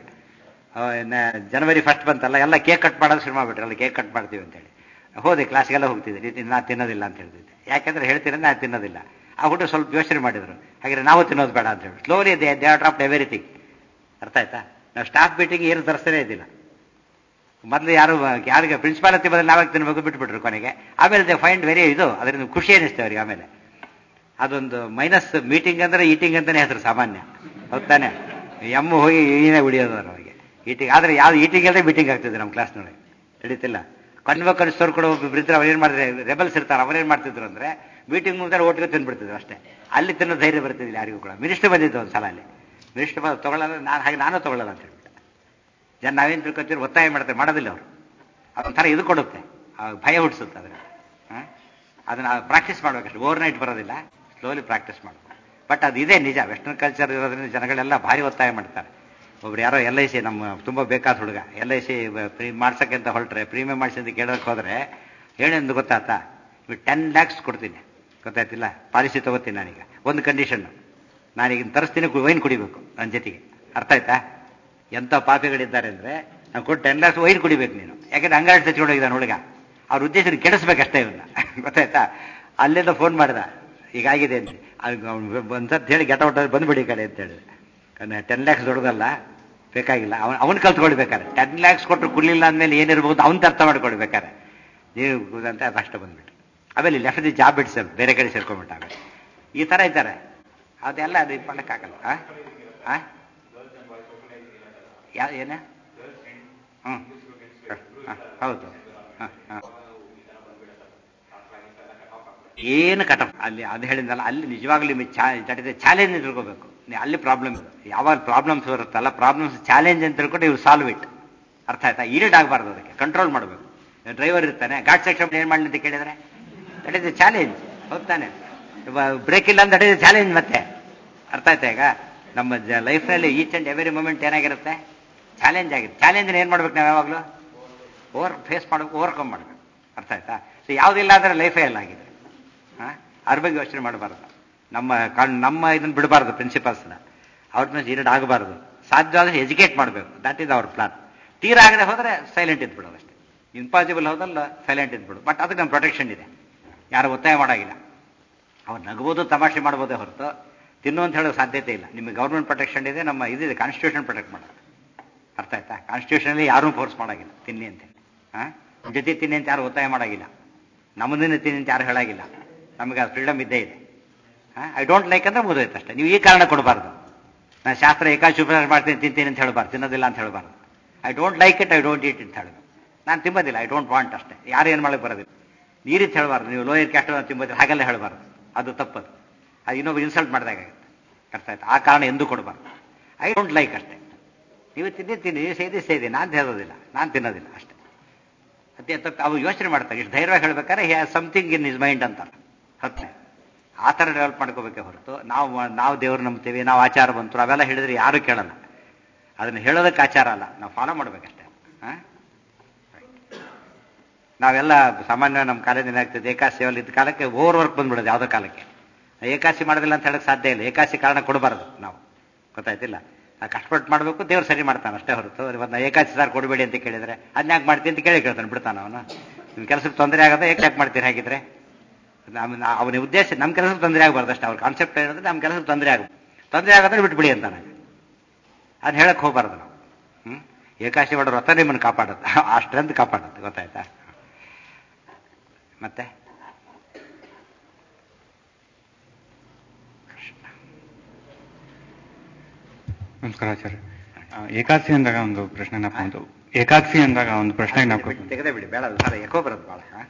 ಜನವರಿ ಫಸ್ಟ್ ಬಂತಲ್ಲ ಎಲ್ಲ ಕೇಕ್ ಕಟ್ ಮಾಡೋದು ಶುರು ಮಾಡ್ಬಿಟ್ರು ಎಲ್ಲ ಕೇಕ್ ಕಟ್ ಮಾಡ್ತೀವಿ ಅಂತೇಳಿ ಹೋದೆ ಕ್ಲಾಸ್ಗೆಲ್ಲ ಹೋಗ್ತಿದ್ದೆ ನಾನು ತಿನ್ನೋದಿಲ್ಲ ಅಂತ ಹೇಳ್ತಿದ್ದೆ ಯಾಕೆಂದ್ರೆ ಹೇಳ್ತೀನಿ ನಾನು ತಿನ್ನೋದಿಲ್ಲ ಆ ಹುಡುಗರು ಸ್ವಲ್ಪ ಯೋಚನೆ ಮಾಡಿದ್ರು ಹಾಗೆ ನಾವು ತಿನ್ನೋದು ಬೇಡ ಅಂತ ಹೇಳಿ slowly they they drop everything ಅರ್ಥ ಆಯ್ತಾ ನಾವು ಸ್ಟಾಫ್ ಮೀಟಿಂಗ್ ಏನು ತರಿಸ್ತಾನೆ ಇದ್ದಿಲ್ಲ ಮೊದಲು ಯಾರು ಯಾರಿಗೆ ಪ್ರಿನ್ಸಿಪಾಲ್ ಹತ್ತಿ ಬದಲು ನಾವಾಗ ತಿನ್ಬೇಕು ಬಿಟ್ಬಿಟ್ರು ಕೊನೆಗೆ ಆಮೇಲೆ ದೇ ಫೈಂಡ್ ವೆರಿ ಇದು ಅದರಿಂದ ಖುಷಿ ಅನಿಸ್ತೇವೆ ಅವರಿಗೆ ಆಮೇಲೆ ಅದೊಂದು ಮೈನಸ್ ಮೀಟಿಂಗ್ ಅಂದ್ರೆ ಈಟಿಂಗ್ ಅಂತಾನೆ ಹೆಸರು ಸಾಮಾನ್ಯ ಹೌದಾನೆ ಎಮ್ಮು ಹೋಗಿ ಏನೇ ಉಳಿಯೋದು ಅವರಿಗೆ ಈಟಿಂಗ್ ಆದ್ರೆ ಯಾವ್ದು ಈಟಿಂಗ್ ಅಲ್ಲದೆ ಮೀಟಿಂಗ್ ಆಗ್ತಿದೆ ನಮ್ಮ ಕ್ಲಾಸ್ನೊಳಗೆ ಹಿಡಿತಿಲ್ಲ ಕನ್ವಕನ್ಸ್ ಕೂಡ ಒಬ್ಬರು ಇದ್ರೆ ಅವ್ರು ಏನು ಮಾಡಿದ್ರೆ ರೆಬಲ್ಸ್ ಇರ್ತಾರೆ ಅವ್ರೇನು ಮಾಡ್ತಿದ್ರು ಅಂದ್ರೆ ಮೀಟಿಂಗ್ ಮುಂದೆ ಒಟ್ಟಿಗೆ ತಿಂದ್ಬಿಡ್ತಿದ್ರು ಅಷ್ಟೇ ಅಲ್ಲಿ ತಿನ್ನೋ ಧೈರ್ಯ ಬರ್ತಿದ್ದಿಲ್ಲ ಯಾರಿಗೂ ಕೂಡ ಮಿನಿಸ್ಟರ್ ಬಂದಿದ್ದು ಒಂದು ಸಲ ಅಲ್ಲಿ ಮಿನಿಸ್ಟರ್ ಬಂದು ತಗೊಳ್ಳಲ್ಲ ನಾನು ಹಾಗೆ ನಾನು ತಗೊಳ್ಳಲ್ಲ ಅಂತ ಹೇಳ್ಬಿಟ್ಟೆ ಜನ ನಾವೇನು ತಿಳ್ಕೊತೀವಿ ಒತ್ತಾಯ ಮಾಡ್ತಾರೆ ಮಾಡೋದಿಲ್ಲ ಅವರು ಅದೊಂಥರ ಇದು ಕೊಡುತ್ತೆ ಭಯ ಹುಟ್ಟಿಸುತ್ತೆ ಅದನ್ನ ಅದನ್ನ ಪ್ರಾಕ್ಟೀಸ್ ಮಾಡ್ಬೇಕಷ್ಟು ಓವರ್ ನೈಟ್ ಬರೋದಿಲ್ಲ ಸ್ಲೋಲಿ ಪ್ರಾಕ್ಟೀಸ್ ಮಾಡಬೇಕು ಬಟ್ ಅದು ಇದೆ ನಿಜ ವೆಸ್ಟರ್ನ್ ಕಲ್ಚರ್ ಇರೋದ್ರಿಂದ ಜನಗಳೆಲ್ಲ ಭಾರಿ ಒತ್ತಾಯ ಮಾಡ್ತಾರೆ ಒಬ್ರು ಯಾರೋ ಎಲ್ ಐ ಸಿ ನಮ್ಮ ತುಂಬ ಬೇಕಾದ ಹುಡುಗ ಎಲ್ ಐ ಸಿ ಪ್ರೀ ಮಾಡ್ಸಕ್ಕೆ ಅಂತ ಹೊರಟ್ರೆ ಪ್ರೀಮಿಯಂ ಮಾಡಿಸಿ ಅಂತ ಕೇಳೋಕೆ ಹೋದ್ರೆ ಹೇಳೇಂದು ಗೊತ್ತಾತಾ ಇವು ಟೆನ್ ಲ್ಯಾಕ್ಸ್ ಕೊಡ್ತೀನಿ ಗೊತ್ತಾಯ್ತಿಲ್ಲ ಪಾಲಿಸಿ ತಗೋತೀನಿ ನಾನೀಗ ಒಂದು ಕಂಡೀಷನ್ನು ನಾನೀಗ ತರಿಸ್ತೀನಿ ವೈನ್ ಕುಡಿಬೇಕು ನನ್ನ ಜೊತೆಗೆ ಅರ್ಥ ಆಯ್ತಾ ಎಂಥ ಪಾಪಿಗಳಿದ್ದಾರೆ ಅಂದರೆ ನಾನು ಕೊಟ್ಟು ಟೆನ್ ಲ್ಯಾಕ್ಸ್ ವೈನ್ ಕುಡಿಬೇಕು ನೀನು ಯಾಕಂದ್ರೆ ಅಂಗಾಡಿ ತೆಚ್ಕೊಂಡೋಗಿದ್ದಾನೆ ಹುಡುಗ ಅವ್ರ ಉದ್ದೇಶ ಕೆಡಿಸ್ಬೇಕಷ್ಟೇ ಇವನ್ನ ಗೊತ್ತಾಯ್ತಾ ಅಲ್ಲಿಂದ ಫೋನ್ ಮಾಡ್ದ ಹೀಗಾಗಿದೆ ಅಂತ ಒಂದ್ಸತ್ ಹೇಳಿ ಗೆಟ ಔಟ್ ಬಂದ್ಬಿಡಿ ಈ ಕಡೆ ಅಂತ ಹೇಳಿದೆ ಟೆನ್ ಲ್ಯಾಕ್ಸ್ ದೊಡ್ಡದಲ್ಲ ಬೇಕಾಗಿಲ್ಲ ಅವನು ಅವನು ಕಲ್ತ್ಕೊಳ್ಬೇಕಾರೆ ಟೆನ್ ಲ್ಯಾಕ್ಸ್ ಕೊಟ್ಟರು ಕುಡ್ಲಿಲ್ಲ ಅಂದಮೇಲೆ ಏನಿರ್ಬೋದು ಅವನು ಅರ್ಥ ಮಾಡ್ಕೊಳ್ಬೇಕಾರೆ ನೀವು ಅಂತ ಕಷ್ಟ ಬಂದ್ಬಿಟ್ಟು ಆಮೇಲೆ ಲೆಫ್ಟ್ ದಿ ಜಾಬ್ ಇಟ್ಸ್ ಬೇರೆ ಕಡೆ ಸೇರ್ಕೊಂಡ್ಬಿಟ್ಟ ಆಮೇಲೆ ಈ ಥರ ಇದ್ದಾರೆ ಅದೆಲ್ಲ ಅದು ಮಾಡಕ್ಕಾಗಲ್ಲ ಆ ಯಾ ಏನ ಹ್ಞೂ ಹೌದು ಹಾಂ ಹಾಂ ಏನು ಕಟ ಅಲ್ಲಿ ಅದು ಹೇಳಿದ್ನಲ್ಲ ಅಲ್ಲಿ ನಿಜವಾಗ್ಲೂ ನಿಮಗೆ ಚಟಿದೆ ಚಾಲೆಂಜ್ ತಿಳ್ಕೋಬೇಕು ಅಲ್ಲಿ ಪ್ರಾಬ್ಲಮ್ ಯಾವಾಗ ಪ್ರಾಬ್ಲಮ್ಸ್ ಬರುತ್ತಲ್ಲ ಪ್ರಾಬ್ಲಮ್ಸ್ ಚಾಲೆಂಜ್ ಅಂತ ತಿಳ್ಕೊಂಡು ಇವು ಸಾಲ್ವ್ ಇಟ್ ಅರ್ಥ ಆಯ್ತಾ ಇರಿಟ್ ಆಗಬಾರ್ದು ಅದಕ್ಕೆ ಕಂಟ್ರೋಲ್ ಮಾಡಬೇಕು ಡ್ರೈವರ್ ಇರ್ತಾನೆ ಗಾಡ್ ಸೆಕ್ಷನ್ ಏನು ಮಾಡಲಿ ಅಂತ ಕೇಳಿದ್ರೆ ದಟ್ ಇಸ್ ಚಾಲೆಂಜ್ ಹೌದಾನೆ ಬ್ರೇಕ್ ಇಲ್ಲ ಅಂತ ದಟ್ ಇಸ್ ಚಾಲೆಂಜ್ ಮತ್ತೆ ಅರ್ಥ ಆಯ್ತಾ ಈಗ ನಮ್ಮ ಲೈಫ್ನಲ್ಲಿ ಈಚ್ ಅಂಡ್ ಎವ್ರಿ ಮೂಮೆಂಟ್ ಏನಾಗಿರುತ್ತೆ ಚಾಲೆಂಜ್ ಆಗಿದೆ ಚಾಲೆಂಜ್ ಏನು ಮಾಡ್ಬೇಕು ನಾವು ಯಾವಾಗಲೂ ಓವರ್ ಫೇಸ್ ಮಾಡಬೇಕು ಓವರ್ಕಮ್ ಮಾಡಬೇಕು ಅರ್ಥ ಆಯ್ತಾ ಸೊ ಯಾವುದಿಲ್ಲ ಅಂದರೆ ಲೈಫೇ ಎಲ್ಲ ಆಗಿದೆ ಹಾಂ ಅದ್ರ ಬಗ್ಗೆ ಯೋಚನೆ ಮಾಡಬಾರ್ದು ನಮ್ಮ ಕಣ್ ನಮ್ಮ ಇದನ್ನು ಬಿಡಬಾರ್ದು ಪ್ರಿನ್ಸಿಪಾಲ್ಸ್ನ ಅವ್ರ ಮೇಲೆ ಈರಡ್ ಆಗಬಾರ್ದು ಸಾಧ್ಯವಾದ್ರೆ ಎಜುಕೇಟ್ ಮಾಡಬೇಕು ದಟ್ ಇಸ್ ಅವರ್ ಪ್ಲಾನ್ ತೀರ ಆಗದೆ ಹೋದರೆ ಸೈಲೆಂಟ್ ಇದ್ಬಿಡೋದು ಅಷ್ಟೇ ಇಂಪಾಸಿಬಲ್ ಹೋದಲ್ಲ ಸೈಲೆಂಟ್ ಇದ್ಬಿಡು ಬಟ್ ಅದಕ್ಕೆ ನಮ್ಮ ಪ್ರೊಟೆಕ್ಷನ್ ಇದೆ ಯಾರು ಒತ್ತಾಯ ಮಾಡೋಗಿಲ್ಲ ಅವ್ರು ನಗಬೋದು ತಮಾಷೆ ಮಾಡ್ಬೋದೇ ಹೊರತು ತಿನ್ನು ಅಂತ ಹೇಳೋ ಸಾಧ್ಯತೆ ಇಲ್ಲ ನಿಮಗೆ ಗೌರ್ಮೆಂಟ್ ಪ್ರೊಟೆಕ್ಷನ್ ಇದೆ ನಮ್ಮ ಇದಿದೆ ಕಾನ್ಸ್ಟಿಟ್ಯೂಷನ್ ಪ್ರೊಟೆಕ್ಟ್ ಮಾಡೋದು ಅರ್ಥ ಆಯ್ತಾ ಕಾನ್ಸ್ಟಿಟ್ಯೂಷನಲ್ಲಿ ಯಾರೂ ಫೋರ್ಸ್ ಮಾಡೋಗಿಲ್ಲ ತಿನ್ನಿ ಅಂತೇಳಿ ಹಾಂ ಜೊತೆ ತಿನ್ನಿ ಅಂತ ಯಾರು ಒತ್ತಾಯ ಮಾಡೋಗಿಲ್ಲ ನಮ್ಮದನ್ನೇ ತಿನ್ನಿ ಅಂತ ಯಾರು ಹೇಳಾಗಿಲ್ಲ ನಮಗೆ ಅದು ಫ್ರೀಡಮ್ ಇದ್ದೇ ಇದೆ ಹಾಂ ಐ ಡೋಂಟ್ ಲೈಕ್ ಅಂದ್ರೆ ಮುಗಿದೋಯ್ತು ಅಷ್ಟೇ ನೀವು ಈ ಕಾರಣ ಕೊಡಬಾರ್ದು ನಾನು ಶಾಸ್ತ್ರ ಏಕಾಶಿ ಉಪಚಾರ ಮಾಡ್ತೀನಿ ತಿಂತೀನಿ ಅಂತ ಹೇಳಬಾರ್ದು ತಿನ್ನೋದಿಲ್ಲ ಅಂತ ಹೇಳಬಾರ್ದು I don't like it I don't eat ಅಂತ ಹೇಳಬೇಕು ನಾನು ತಿಂಬೋದಿಲ್ಲ ಐ ಡೋಂಟ್ ವಾಂಟ್ ಅಷ್ಟೇ ಯಾರು ಏನು ಮಾಡಕ್ಕೆ ಬರೋದಿಲ್ಲ ಈ ರೀತಿ ಹೇಳಬಾರ್ದು ನೀವು ಲೋಯರ್ ಕ್ಯಾಸ್ಟ್ ತಿಂಬೋದಿಲ್ಲ ಹಾಗೆಲ್ಲ ಹೇಳಬಾರ್ದು ಅದು ತಪ್ಪದು ಅದು ಇನ್ನೊಬ್ಬ ಇನ್ಸಲ್ಟ್ ಮಾಡಿದಾಗುತ್ತೆ ಅರ್ಥ ಆಯ್ತು ಆ ಕಾರಣ ಎಂದೂ ಕೊಡಬಾರ್ದು ಐ ಡೋಂಟ್ ಲೈಕ್ ಅಷ್ಟೇ ನೀವು ತಿನ್ನಿ ತಿನ್ನಿ ನೀವು ಸೇದಿ ಸೇದಿ ನಾನು ಹೇಳೋದಿಲ್ಲ ನಾನು ತಿನ್ನೋದಿಲ್ಲ ಅಷ್ಟೇ ಅದೇ ತಪ್ಪು ಅವು ಯೋಚನೆ ಮಾಡ್ತಾರೆ ಇಷ್ಟು ಧೈರ್ಯವಾಗಿ ಹೇಳ್ಬೇಕಾದ್ರೆ has something in his mind ಅಂತಾರೆ ಹತ್ತನೇ ಆ ಥರ ಡೆವಲಪ್ ಮಾಡ್ಕೋಬೇಕೆ ಹೊರತು ನಾವು ನಾವು ದೇವ್ರು ನಂಬ್ತೀವಿ ನಾವು ಆಚಾರ ಬಂತು ಅವೆಲ್ಲ ಹೇಳಿದ್ರೆ ಯಾರು ಕೇಳಲ್ಲ ಅದನ್ನು ಹೇಳೋದಕ್ಕೆ ಆಚಾರ ಅಲ್ಲ ನಾವು ಫಾಲೋ ಮಾಡ್ಬೇಕಷ್ಟೇ ಹಾಂ ನಾವೆಲ್ಲ ಸಾಮಾನ್ಯ ನಮ್ಮ ಕಾಲೇಜಿನ ಏನಾಗ್ತದೆ ಏಕಾಸಿಯಲ್ಲಿ ಇದ್ದ ಕಾಲಕ್ಕೆ ಓವರ್ ವರ್ಕ್ ಬಂದ್ಬಿಡೋದು ಯಾವುದೋ ಕಾಲಕ್ಕೆ ಏಕಾಸಿ ಮಾಡೋದಿಲ್ಲ ಅಂತ ಹೇಳಕ್ಕೆ ಸಾಧ್ಯ ಇಲ್ಲ ಏಕಾಸಿ ಕಾರಣ ಕೊಡಬಾರ್ದು ನಾವು ಗೊತ್ತಾಯ್ತಿಲ್ಲ ಆ ಕಷ್ಟಪಟ್ಟು ಮಾಡಬೇಕು ದೇವ್ರು ಸರಿ ಮಾಡ್ತಾನೆ ಅಷ್ಟೇ ಹೊರತು ಇವತ್ತು ನಾ ಏಕಾಸಿ ಸಾರ್ ಕೊಡಬೇಡಿ ಅಂತ ಕೇಳಿದ್ರೆ ಅದನ್ನ ಯಾಕೆ ಮಾಡ್ತೀನಿ ಅಂತ ಕೇಳಿ ಕೇಳ್ತಾನೆ ಬಿಡ್ತಾನೆ ಅವನು ನಿಮ್ಮ ಕೆಲಸಕ್ಕೆ ತೊಂದರೆ ಆಗೋದು ಏಕೆ ಯಾಕೆ ಮಾಡ್ತೀರಿ ಹಾಗಿದ್ರೆ ನಮ್ಮ ಅವನ ಉದ್ದೇಶ ನಮ್ಮ ಕೆಲಸಕ್ಕೆ ತೊಂದರೆ ಆಗಬಾರ್ದು ಅಷ್ಟೇ ಅವ್ರ ಕಾನ್ಸೆಪ್ಟ್ ಏನಂದ್ರೆ ನಮ್ಮ ಕೆಲಸಕ್ಕೆ ತೊಂದರೆ ಆಗ ತೊಂದರೆ ಆಗೋದ್ರೆ ಬಿಟ್ಬಿಡಿ ಅಂತಾನೆ ಅದನ್ನ ಹೇಳಕ್ಕೆ ಹೋಗ್ಬಾರ್ದು ನಾವು ಹ್ಞೂ ಏಕಾಶಿ ಮಾಡೋ ವ್ರತ ನಿಮ್ಮನ್ನು ಕಾಪಾಡುತ್ತೆ ಆ ಸ್ಟ್ರೆಂತ್ ಕಾಪಾಡುತ್ತೆ ಗೊತ್ತಾಯ್ತಾ ಮತ್ತೆ ನಮಸ್ಕಾರ ಆಚಾರ್ಯ ಆ, ಏಕಾದಶಿ ಅಂದಾಗ ಒಂದು ಪ್ರಶ್ನೆ ನಾಪೊಂದು ಏಕಾದಶಿ ಅಂದಾಗ ಒಂದು ಪ್ರಶ್ನೆ ನಾಪು ತೆಗೆದೇ ಬಿಡಿ ಬೇಡ ಸರ್ ಎಕೋ ಬರೋದು ಭಾಳ ಹಾಂ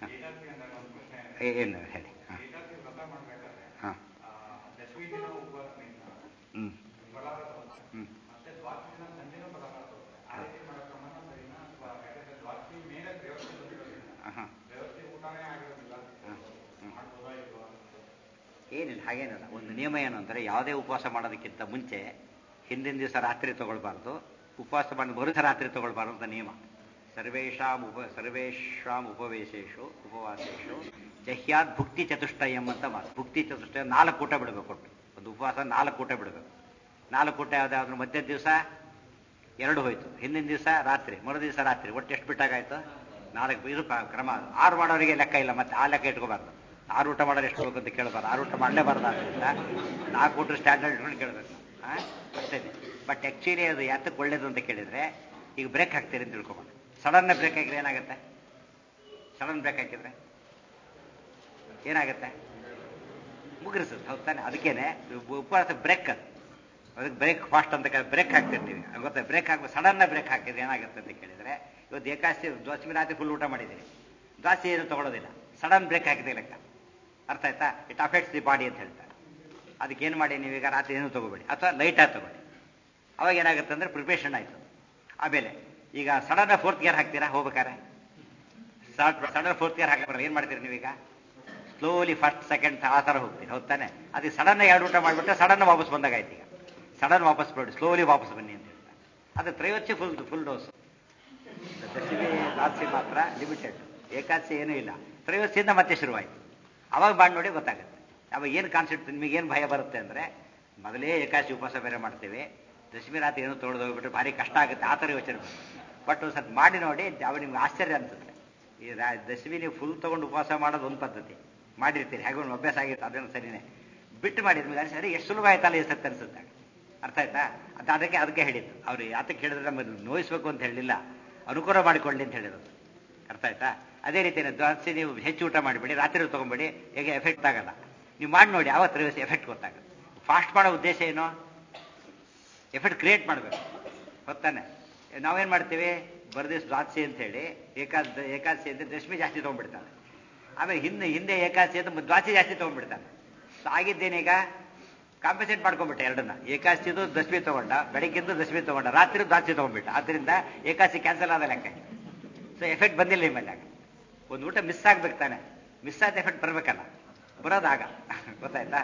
ಏನು ಹೇಳಿ ಹಾಂ ಹಾಂ ಹ್ಞೂ ಹ್ಞೂ ಹಾಂ ಏನಿಲ್ಲ ಹಾಗೇನಿಲ್ಲ ಒಂದು ನಿಯಮ ಏನು ಅಂದರೆ ಯಾವುದೇ ಉಪವಾಸ ಮಾಡೋದಕ್ಕಿಂತ ಮುಂಚೆ ಹಿಂದಿನ ದಿವಸ ರಾತ್ರಿ ತಗೊಳ್ಬಾರ್ದು ಉಪವಾಸ ಮಾಡಿ ಮರುದಿವಸ ರಾತ್ರಿ ತಗೊಳ್ಬಾರ್ದು ಅಂತ ನಿಯಮ ಸರ್ವೇಷಾಂ ಉಪ ಸರ್ವೇಷಾಂ ಉಪವೇಶೇಶು ಉಪವಾಸೇಶು ಜಹ್ಯಾತ್ ಭುಕ್ತಿ ಚತುಷ್ಟಯಂ ಅಂತ ಮಾತು ಭುಕ್ತಿ ಚತುಷ್ಟಯ ನಾಲ್ಕು ಊಟ ಬಿಡಬೇಕು ಒಟ್ಟು ಒಂದು ಉಪವಾಸ ನಾಲ್ಕು ಊಟ ಬಿಡಬೇಕು ನಾಲ್ಕು ಊಟ ಯಾವುದಾದ್ರು ಮಧ್ಯ ದಿವಸ ಎರಡು ಹೋಯ್ತು ಹಿಂದಿನ ದಿವಸ ರಾತ್ರಿ ಮರು ದಿವಸ ರಾತ್ರಿ ಒಟ್ಟು ಎಷ್ಟು ಬಿಟ್ಟಾಗಾಯ್ತು ನಾಲ್ಕು ಇದು ಕ- ಕ್ರಮ ಅದು ಆರು ಮಾಡೋರಿಗೆ ಲೆಕ್ಕ ಇಲ್ಲ ಮತ್ತೆ ಆ ಲೆಕ್ಕ ಇಟ್ಕೋಬಾರ್ದು ಆರು ಊಟ ಮಾಡೋರು ಎಷ್ಟು ಬೇಕು ಅಂತ ಕೇಳಬಾರ್ದು ಆರು ಊಟ ಮಾಡಲೇಬಾರ್ದು ಆದ್ದರಿಂದ ನಾಲ್ಕು ಊಟ ಸ್ಟ್ಯಾಂಡರ್ಡ್ ಇಟ್ಕೊಂಡು ಕೇಳಬೇಕು ಹಾಂ ಅಷ್ಟೇ ಬಟ್ ಆ್ಯಕ್ಚುಲಿ ಅದು ಯಾತಕ್ಕೆ ಒಳ್ಳೇದು ಅಂತ ಕೇಳಿದರೆ ಈಗ ಬ್ರೇಕ್ ಹಾಕ್ತೀರಿ ಅಂತ ತಿಳ್ಕೊಬಾರ್ದು ಸಡನ್ನ ಬ್ರೇಕ್ ಹಾಕಿದ್ರೆ ಏನಾಗುತ್ತೆ ಸಡನ್ ಬ್ರೇಕ್ ಹಾಕಿದ್ರೆ ಏನಾಗುತ್ತೆ ಮುಗಿರಿಸುತ್ತೆ ಹೌದು ತಾನೆ ಅದಕ್ಕೇನೆ ಉಪವಾಸ ಬ್ರೇಕ್ ಅದು ಅದಕ್ಕೆ ಬ್ರೇಕ್ ಫಾಸ್ಟ್ ಅಂತ ಬ್ರೇಕ್ ಹಾಕ್ತಿರ್ತೀವಿ ಗೊತ್ತಾ ಬ್ರೇಕ್ ಹಾಕಿ ಸಡನ್ನ ಬ್ರೇಕ್ ಹಾಕಿದ್ರೆ ಏನಾಗುತ್ತೆ ಅಂತ ಕೇಳಿದ್ರೆ ಇವತ್ತು ಏಕಾಶಿ ದ್ವಾಸಿ ರಾತ್ರಿ ಫುಲ್ ಊಟ ಮಾಡಿದ್ದೀರಿ ದ್ವಾಸಿ ಏನು ತಗೊಳ್ಳೋದಿಲ್ಲ ಸಡನ್ ಬ್ರೇಕ್ ಹಾಕಿದೆ ಲೆಕ್ಕ ಅರ್ಥ ಆಯ್ತಾ ಇಟ್ ಅಫೆಕ್ಟ್ಸ್ ದಿ ಬಾಡಿ ಅಂತ ಹೇಳ್ತಾರೆ ಅದಕ್ಕೆ ಏನು ಮಾಡಿ ನೀವೀಗ ರಾತ್ರಿ ಏನು ತಗೋಬೇಡಿ ಅಥವಾ ಲೈಟಾಗಿ ತಗೊಳ್ಳಿ ಅವಾಗ ಏನಾಗುತ್ತೆ ಅಂದರೆ ಪ್ರಿಪ್ರೇಷನ್ ಆಯಿತು ಆಮೇಲೆ ಈಗ ಸಡನ್ ಫೋರ್ತ್ ಗೇರ್ ಹಾಕ್ತೀರಾ ಹೋಗ್ಬೇಕಾರೆ ಸಡನ್ ಫೋರ್ತ್ ಗೇರ್ ಹಾಕಿ ಏನು ಮಾಡ್ತೀರಿ ನೀವೀಗ ಸ್ಲೋಲಿ ಫಸ್ಟ್ ಸೆಕೆಂಡ್ ಆ ಥರ ಹೋಗ್ತೀರಿ ಹೌದ್ ತಾನೆ ಅದಕ್ಕೆ ಸಡನ್ ಎರಡು ಊಟ ಮಾಡಿಬಿಟ್ರೆ ಸಡನ್ ವಾಪಸ್ ಬಂದಾಗ ಆಯ್ತು ಈಗ ಸಡನ್ ವಾಪಸ್ ಬಿಡಿ ಸ್ಲೋಲಿ ವಾಪಸ್ ಬನ್ನಿ ಅಂತ ಹೇಳ್ತಾರೆ ಅದು ತ್ರಯೋಚ್ಚಿ ಫುಲ್ ಫುಲ್ ಡೋಸ್ ದಶಮಿ ದ್ವಾದಶಿ ಮಾತ್ರ ಲಿಮಿಟೆಡ್ ಏಕಾದಶಿ ಏನೂ ಇಲ್ಲ ತ್ರಯೋದಶಿಯಿಂದ ಮತ್ತೆ ಶುರುವಾಯಿತು ಅವಾಗ ಮಾಡಿ ನೋಡಿ ಗೊತ್ತಾಗುತ್ತೆ ಅವಾಗ ಏನು ಕಾನ್ಸೆಪ್ಟ್ ನಿಮಗೇನು ಭಯ ಬರುತ್ತೆ ಅಂದರೆ ಮೊದಲೇ ಏಕಾದಶಿ ಉಪವಾಸ ಬೇರೆ ಮಾಡ್ತೀವಿ ದಶಮಿ ರಾತ್ರಿ ಏನೋ ತೊಳೆದು ಹೋಗ್ಬಿಟ್ರೆ ಭಾರಿ ಕಷ್ಟ ಆಗುತ್ತೆ ಆ ಥರ ಯೋಚನೆ ಬಟ್ ಒಂದು ಸ್ವಲ್ಪ ಮಾಡಿ ನೋಡಿ ಅವಾಗ ನಿಮ್ಗೆ ಆಶ್ಚರ್ಯ ಅನಿಸುತ್ತೆ ಈ ರಾ ದಶಮಿ ನೀವು ಫುಲ್ ತೊಗೊಂಡು ಉಪವಾಸ ಮಾಡೋದು ಒಂದು ಪದ್ಧತಿ ಮಾಡಿರ್ತೀರಿ ಹಾಗೆ ಒಂದು ಅಭ್ಯಾಸ ಆಗಿರುತ್ತೆ ಅದನ್ನು ಸರಿನೇ ಬಿಟ್ಟು ಮಾಡಿದ ಮೇಲೆ ಸರಿ ಎಷ್ಟು ಸುಲಭ ಆಯ್ತಲ್ಲ ಈ ಸತ್ತು ಅನಿಸುತ್ತೆ ಅರ್ಥ ಆಯ್ತಾ ಅದು ಅದಕ್ಕೆ ಅದಕ್ಕೆ ಹೇಳಿದ್ದು ಅವ್ರು ಯಾತಕ್ಕೆ ಹೇಳಿದ್ರೆ ನಮಗೆ ನೋಯಿಸ್ಬೇಕು ಅಂತ ಹೇಳಿಲ್ಲ ಅನುಕೂಲ ಮಾಡಿಕೊಳ್ಳಿ ಅಂತ ಹೇಳಿರೋದು ಅರ್ಥ ಆಯ್ತಾ ಅದೇ ರೀತಿ ದ್ವಾಸಿ ನೀವು ಹೆಚ್ಚು ಊಟ ಮಾಡಿಬಿಡಿ ರಾತ್ರಿ ತೊಗೊಂಬೇಡಿ ಹೇಗೆ ಎಫೆಕ್ಟ್ ಆಗಲ್ಲ ನೀವು ಮಾಡಿ ನೋಡಿ ಯಾವತ್ತು ದಿವಸ ಎಫೆಕ್ಟ್ ಗೊತ್ತಾಗುತ್ತೆ ಫಾಸ್ಟ್ ಮಾಡೋ ಉದ್ದೇಶ ಏನು ಎಫೆಕ್ಟ್ ಕ್ರಿಯೇಟ್ ಮಾಡಬೇಕು ಗೊತ್ತಾನೆ ನಾವೇನು ಮಾಡ್ತೀವಿ ಬರದಿಸ್ ದ್ವಾದಶಿ ಅಂತ ಹೇಳಿ ಏಕಾದ ಏಕಾದಶಿ ಅಂತ ದಶಮಿ ಜಾಸ್ತಿ ತೊಗೊಂಡ್ಬಿಡ್ತಾನೆ ಆಮೇಲೆ ಹಿಂದೆ ಹಿಂದೆ ಏಕಾದಶಿ ಅಂತ ದ್ವಾದಶಿ ಜಾಸ್ತಿ ತೊಗೊಂಡ್ಬಿಡ್ತಾನೆ ಸೊ ಆಗಿದ್ದೇನೀಗ ಕಾಂಪನ್ಸೇಟ್ ಮಾಡ್ಕೊಂಡ್ಬಿಟ್ಟೆ ಎರಡನ್ನ ಏಕಾದಶಿದು ದಶಮಿ ತಗೊಂಡ ಬೆಳಗ್ಗಿಂದು ದಶಮಿ ತಗೊಂಡ ರಾತ್ರಿ ದ್ವಾದಶಿ ತೊಗೊಂಡ್ಬಿಟ್ಟ ಆದ್ದರಿಂದ ಏಕಾದಶಿ ಕ್ಯಾನ್ಸಲ್ ಆದ ಲೆಕ್ಕ ಸೊ ಎಫೆಕ್ಟ್ ಬಂದಿಲ್ಲ ನಿಮ್ಮಲ್ಲಿ ಆಗ ಒಂದು ಊಟ ಮಿಸ್ ಆಗ್ಬೇಕು ತಾನೆ ಮಿಸ್ ಆದ ಎಫೆಕ್ಟ್ ಬರಬೇಕಲ್ಲ ಬರೋದಾಗ ಗೊತ್ತಾಯ್ತಾ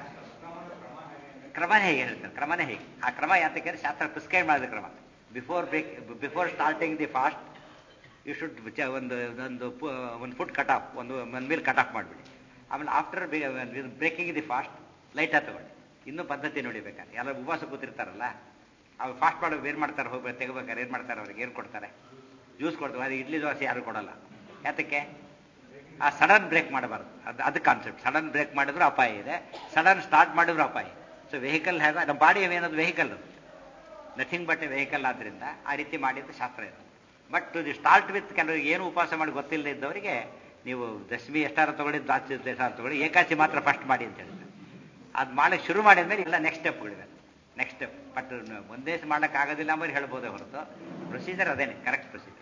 ಕ್ರಮನೇ ಹೇಗೆ ಹೇಳ್ತಾರೆ ಕ್ರಮನೇ ಹೇಗೆ ಆ ಕ್ರಮ ಯಾತಕ್ಕೆ ಅಂದ್ರೆ ಶಾಸ್ತ್ರ ಪ್ರಿಸ್ಕ್ರೈಬ್ ಮಾಡಿದ ಕ್ರಮ before break before starting the fast you should ಒಂದು ಒಂದು ಪು- ಒಂದು ಫುಡ್ ಕಟ್ ಆಫ್ ಒಂದು ಒಂದು ಮೀಲ್ ಕಟ್ ಆಫ್ ಮಾಡಿಬಿಡಿ ಆಮೇಲೆ ಆಫ್ಟರ್ ಬ್ರೇಕಿಂಗ್ ದಿ ಫಾಸ್ಟ್ ಲೈಟಾಗಿ ತಗೊಳ್ಳಿ ಇನ್ನೂ ಪದ್ಧತಿ ನೋಡಿಬೇಕಾದ್ರೆ ಎಲ್ಲ ಉಪವಾಸ ಕೂತಿರ್ತಾರಲ್ಲ ಅವ್ರು ಫಾಸ್ಟ್ ಮಾಡೋಕೆ ಏನು ಮಾಡ್ತಾರೆ ಹೋಗ್ಬೇಕು ತೆಗಬೇಕಾರೆ ಏನು ಮಾಡ್ತಾರೆ ಅವ್ರಿಗೆ ಏನು ಕೊಡ್ತಾರೆ ಜ್ಯೂಸ್ ಕೊಡ್ತಾರೆ ಅದು ಇಡ್ಲಿ ದೋಸೆ ಯಾರು ಕೊಡಲ್ಲ ಯಾತಕ್ಕೆ ಆ ಸಡನ್ ಬ್ರೇಕ್ ಮಾಡಬಾರ್ದು ಅದು ಅದು ಕಾನ್ಸೆಪ್ಟ್ ಸಡನ್ ಬ್ರೇಕ್ ಮಾಡಿದ್ರು ಅಪಾಯ ಇದೆ ಸಡನ್ ಸ್ಟಾರ್ಟ್ ಮಾಡಿದ್ರು ಅಪಾಯ ಸೊ ವೆಹಿಕಲ್ ಹೇಗೆ ನಮ್ಮ ಬಾಡಿ ಏನದು vehicle nothing but a vehicle ಆದ್ರಿಂದ ಆ ರೀತಿ ಮಾಡಿದ್ದು ಶಾಸ್ತ್ರ ಇದೆ but to the start with ಕೆಲವರಿಗೆ ಏನು ಉಪವಾಸ ಮಾಡಿ ಗೊತ್ತಿಲ್ಲದೆ ಇದ್ದವರಿಗೆ ನೀವು ದಶಮಿ ಎಷ್ಟಾರ ತಗೊಳ್ಳಿ ದ್ವಾಚಿ ಎಷ್ಟಾರ ತಗೊಳ್ಳಿ ಏಕಾಚಿ ಮಾತ್ರ ಫಸ್ಟ್ ಮಾಡಿ ಅಂತ ಹೇಳ್ತಾರೆ ಅದು ಮಾಡಕ್ಕೆ ಶುರು ಮಾಡಿದ್ಮೇಲೆ ಎಲ್ಲ ನೆಕ್ಸ್ಟ್ ಸ್ಟೆಪ್ಗಳಿವೆ ನೆಕ್ಸ್ಟ್ ಸ್ಟೆಪ್ ಬಟ್ ಒಂದೇ ಮಾಡಕ್ಕೆ ಆಗೋದಿಲ್ಲ ಅಂಬಲ್ಲಿ ಹೇಳ್ಬೋದೇ ಹೊರತು ಪ್ರೊಸೀಜರ್ ಅದೇನೆ ಕರೆಕ್ಟ್ ಪ್ರೊಸೀಜರ್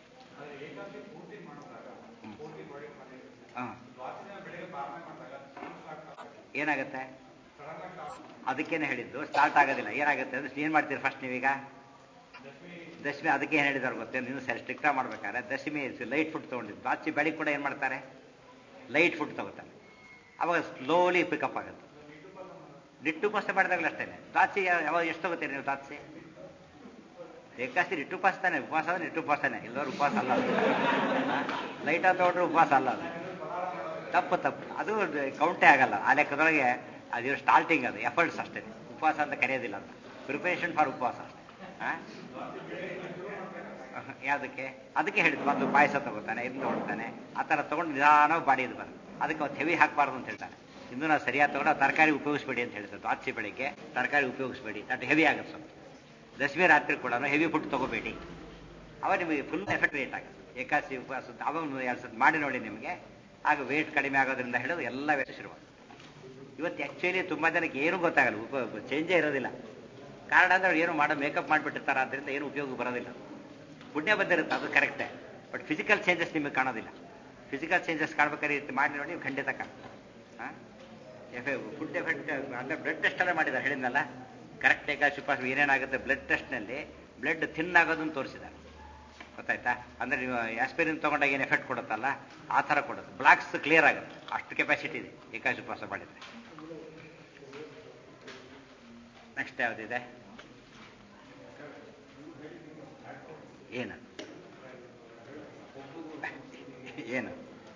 ಹಾಂ ಏನಾಗುತ್ತೆ ಅದಕ್ಕೇನೆ ಹೇಳಿದ್ದು ಸ್ಟಾರ್ಟ್ ಆಗೋದಿಲ್ಲ ಏನಾಗುತ್ತೆ ಅಂದ್ರೆ ಏನು ಮಾಡ್ತೀರಿ ಫಸ್ಟ್ ನೀವೀಗ ದಶಮಿ ಅದಕ್ಕೆ ಏನು ಹೇಳಿದಾರೆ ಗೊತ್ತೇ ನೀವು ಸರಿ ಸ್ಟ್ರಿಕ್ಟಾಗಿ ಮಾಡ್ಬೇಕಾದ್ರೆ ದಶಮಿ ಲೈಟ್ ಫುಡ್ ತೊಗೊಂಡಿದ್ದು ಬಾಚಿ ಬೆಳಿಗ್ಗೆ ಕೂಡ ಏನು ಮಾಡ್ತಾರೆ ಲೈಟ್ ಫುಡ್ ತಗೋತಾರೆ ಅವಾಗ ಸ್ಲೋಲಿ ಪಿಕಪ್ ಆಗುತ್ತೆ ನಿಟ್ಟುಪಾಸ ಮಾಡಿದಾಗಲೂ ಅಷ್ಟೇ ದಾಚಿ ಯಾವಾಗ ಎಷ್ಟು ತಗೋತೀರಿ ನೀವು ದಾಚಿ ಏಕಾಸಿ ನಿಟ್ಟುಪಾಸ ತಾನೆ ಉಪವಾಸ ಅಂದ್ರೆ ನಿಟ್ಟುಪಾಸನೆ ಇಲ್ಲವ್ರು ಉಪವಾಸ ಅಲ್ಲ ಲೈಟ್ ಅಂತ ತಗೊಂಡ್ರೆ ಉಪವಾಸ ಅಲ್ಲ ಅದು ತಪ್ಪು ತಪ್ಪು ಅದು ಕೌಂಟೇ ಆಗಲ್ಲ ಆ ಲೆಕ್ಕದೊಳಗೆ ಅದು ಸ್ಟಾರ್ಟಿಂಗ್ ಅದು ಎಫರ್ಟ್ಸ್ ಅಷ್ಟೇ ಉಪವಾಸ ಅಂತ ಕರೆಯೋದಿಲ್ಲ ಅಂತ ಪ್ರಿಪರೇಷನ್ ಫಾರ್ ಉಪವಾಸ ಅಷ್ಟೇ ಹಾಂ ಯಾವುದಕ್ಕೆ ಅದಕ್ಕೆ ಹೇಳಿದ್ದು ಒಂದು ಪಾಯಸ ತಗೋತಾನೆ ಇದನ್ನ ತಗೊಳ್ತಾನೆ ಆ ಥರ ತೊಗೊಂಡು ನಿಧಾನವಾಗಿ ಬಾಡಿ ಇದು ಬರುತ್ತೆ ಅದಕ್ಕೆ ಅವತ್ತು ಹೆವಿ ಹಾಕಬಾರ್ದು ಅಂತ ಹೇಳ್ತಾನೆ ಇನ್ನೂ ನಾವು ಸರಿಯಾಗಿ ತಗೊಂಡು ತರಕಾರಿ ಉಪಯೋಗಿಸ್ಬೇಡಿ ಅಂತ ಹೇಳ್ತಾರೆ ದ್ವಾಚಿ ಬೆಳಿಗ್ಗೆ ತರಕಾರಿ ಉಪಯೋಗಿಸ್ಬೇಡಿ ದಟ್ ಹೆವಿ ಆಗುತ್ತೆ ಸ್ವಲ್ಪ ದಶಮಿ ರಾತ್ರಿ ಕೂಡ ಹೆವಿ ಫುಡ್ ತಗೋಬೇಡಿ ಅವಾಗ ನಿಮಗೆ ಫುಲ್ ಎಫೆಕ್ಟ್ ವೇಟ್ ಆಗುತ್ತೆ ಏಕಾಸಿ ಉಪವಾಸ ಅವಾಗ ಒಂದು ಎರಡು ಸತಿ ಮಾಡಿ ನೋಡಿ ನಿಮಗೆ ಆಗ ವೇಟ್ ಕಡಿಮೆ ಆಗೋದ್ರಿಂದ ಹಿಡಿದು ಎಲ್ಲ ವೇಟ್ ಶುರುವಾಗುತ್ತೆ ಇವತ್ತು ಆ್ಯಕ್ಚುಲಿ ತುಂಬ ಜನಕ್ಕೆ ಏನೂ ಗೊತ್ತಾಗಲ್ಲ ಉಪ ಚೇಂಜೇ ಇರೋದಿಲ್ಲ ಕಾರಣ ಅಂದ್ರೆ ಅವ್ರು ಏನು ಮಾಡೋ ಮೇಕಪ್ ಮಾಡಿಬಿಟ್ಟಿರ್ತಾರೆ ಆದ್ದರಿಂದ ಏನು ಉಪಯೋಗ ಬರೋದಿಲ್ಲ ಪುಣ್ಯ ಬಂದಿರುತ್ತೆ ಅದು ಕರೆಕ್ಟೇ ಬಟ್ ಫಿಸಿಕಲ್ ಚೇಂಜಸ್ ನಿಮಗೆ ಕಾಣೋದಿಲ್ಲ ಫಿಸಿಕಲ್ ಚೇಂಜಸ್ ಕಾಣ್ಬೇಕಾದ್ರೆ ಈ ರೀತಿ ಮಾಡಿ ನೋಡಿ ನೀವು ಖಂಡಿತ ಕಾಣ್ತಾರೆ ಹಾಂ ಎಫೆ ಫುಡ್ ಎಫೆಕ್ಟ್ ಅಂದರೆ ಬ್ಲಡ್ ಟೆಸ್ಟ್ ಎಲ್ಲ ಮಾಡಿದ್ದಾರೆ ಹೇಳಿದ್ನಲ್ಲ ಕರೆಕ್ಟ್ ಏಕಾಶಿ ಉಪವಾಸ ಏನೇನಾಗುತ್ತೆ ಬ್ಲಡ್ ಟೆಸ್ಟ್ನಲ್ಲಿ ಬ್ಲಡ್ ಥಿನ್ ಆಗೋದನ್ನು ತೋರಿಸಿದ್ದಾರೆ ಗೊತ್ತಾಯ್ತಾ ಅಂದರೆ ನೀವು ಆಸ್ಪಿರಿನ್ ತೊಗೊಂಡಾಗ ಏನು ಎಫೆಕ್ಟ್ ಕೊಡುತ್ತಲ್ಲ ಆ ಥರ ಕೊಡುತ್ತೆ ಬ್ಲಾಕ್ಸ್ ಕ್ಲಿಯರ್ ಆಗುತ್ತೆ ಅಷ್ಟು ಕೆಪಾಸಿಟಿ ಇದೆ ಏಕಾಶಿ ಉಪವಾಸ ಮಾಡಿದರೆ ನೆಕ್ಸ್ಟ್ ಯಾವುದಿದೆ ಏನು ಏನು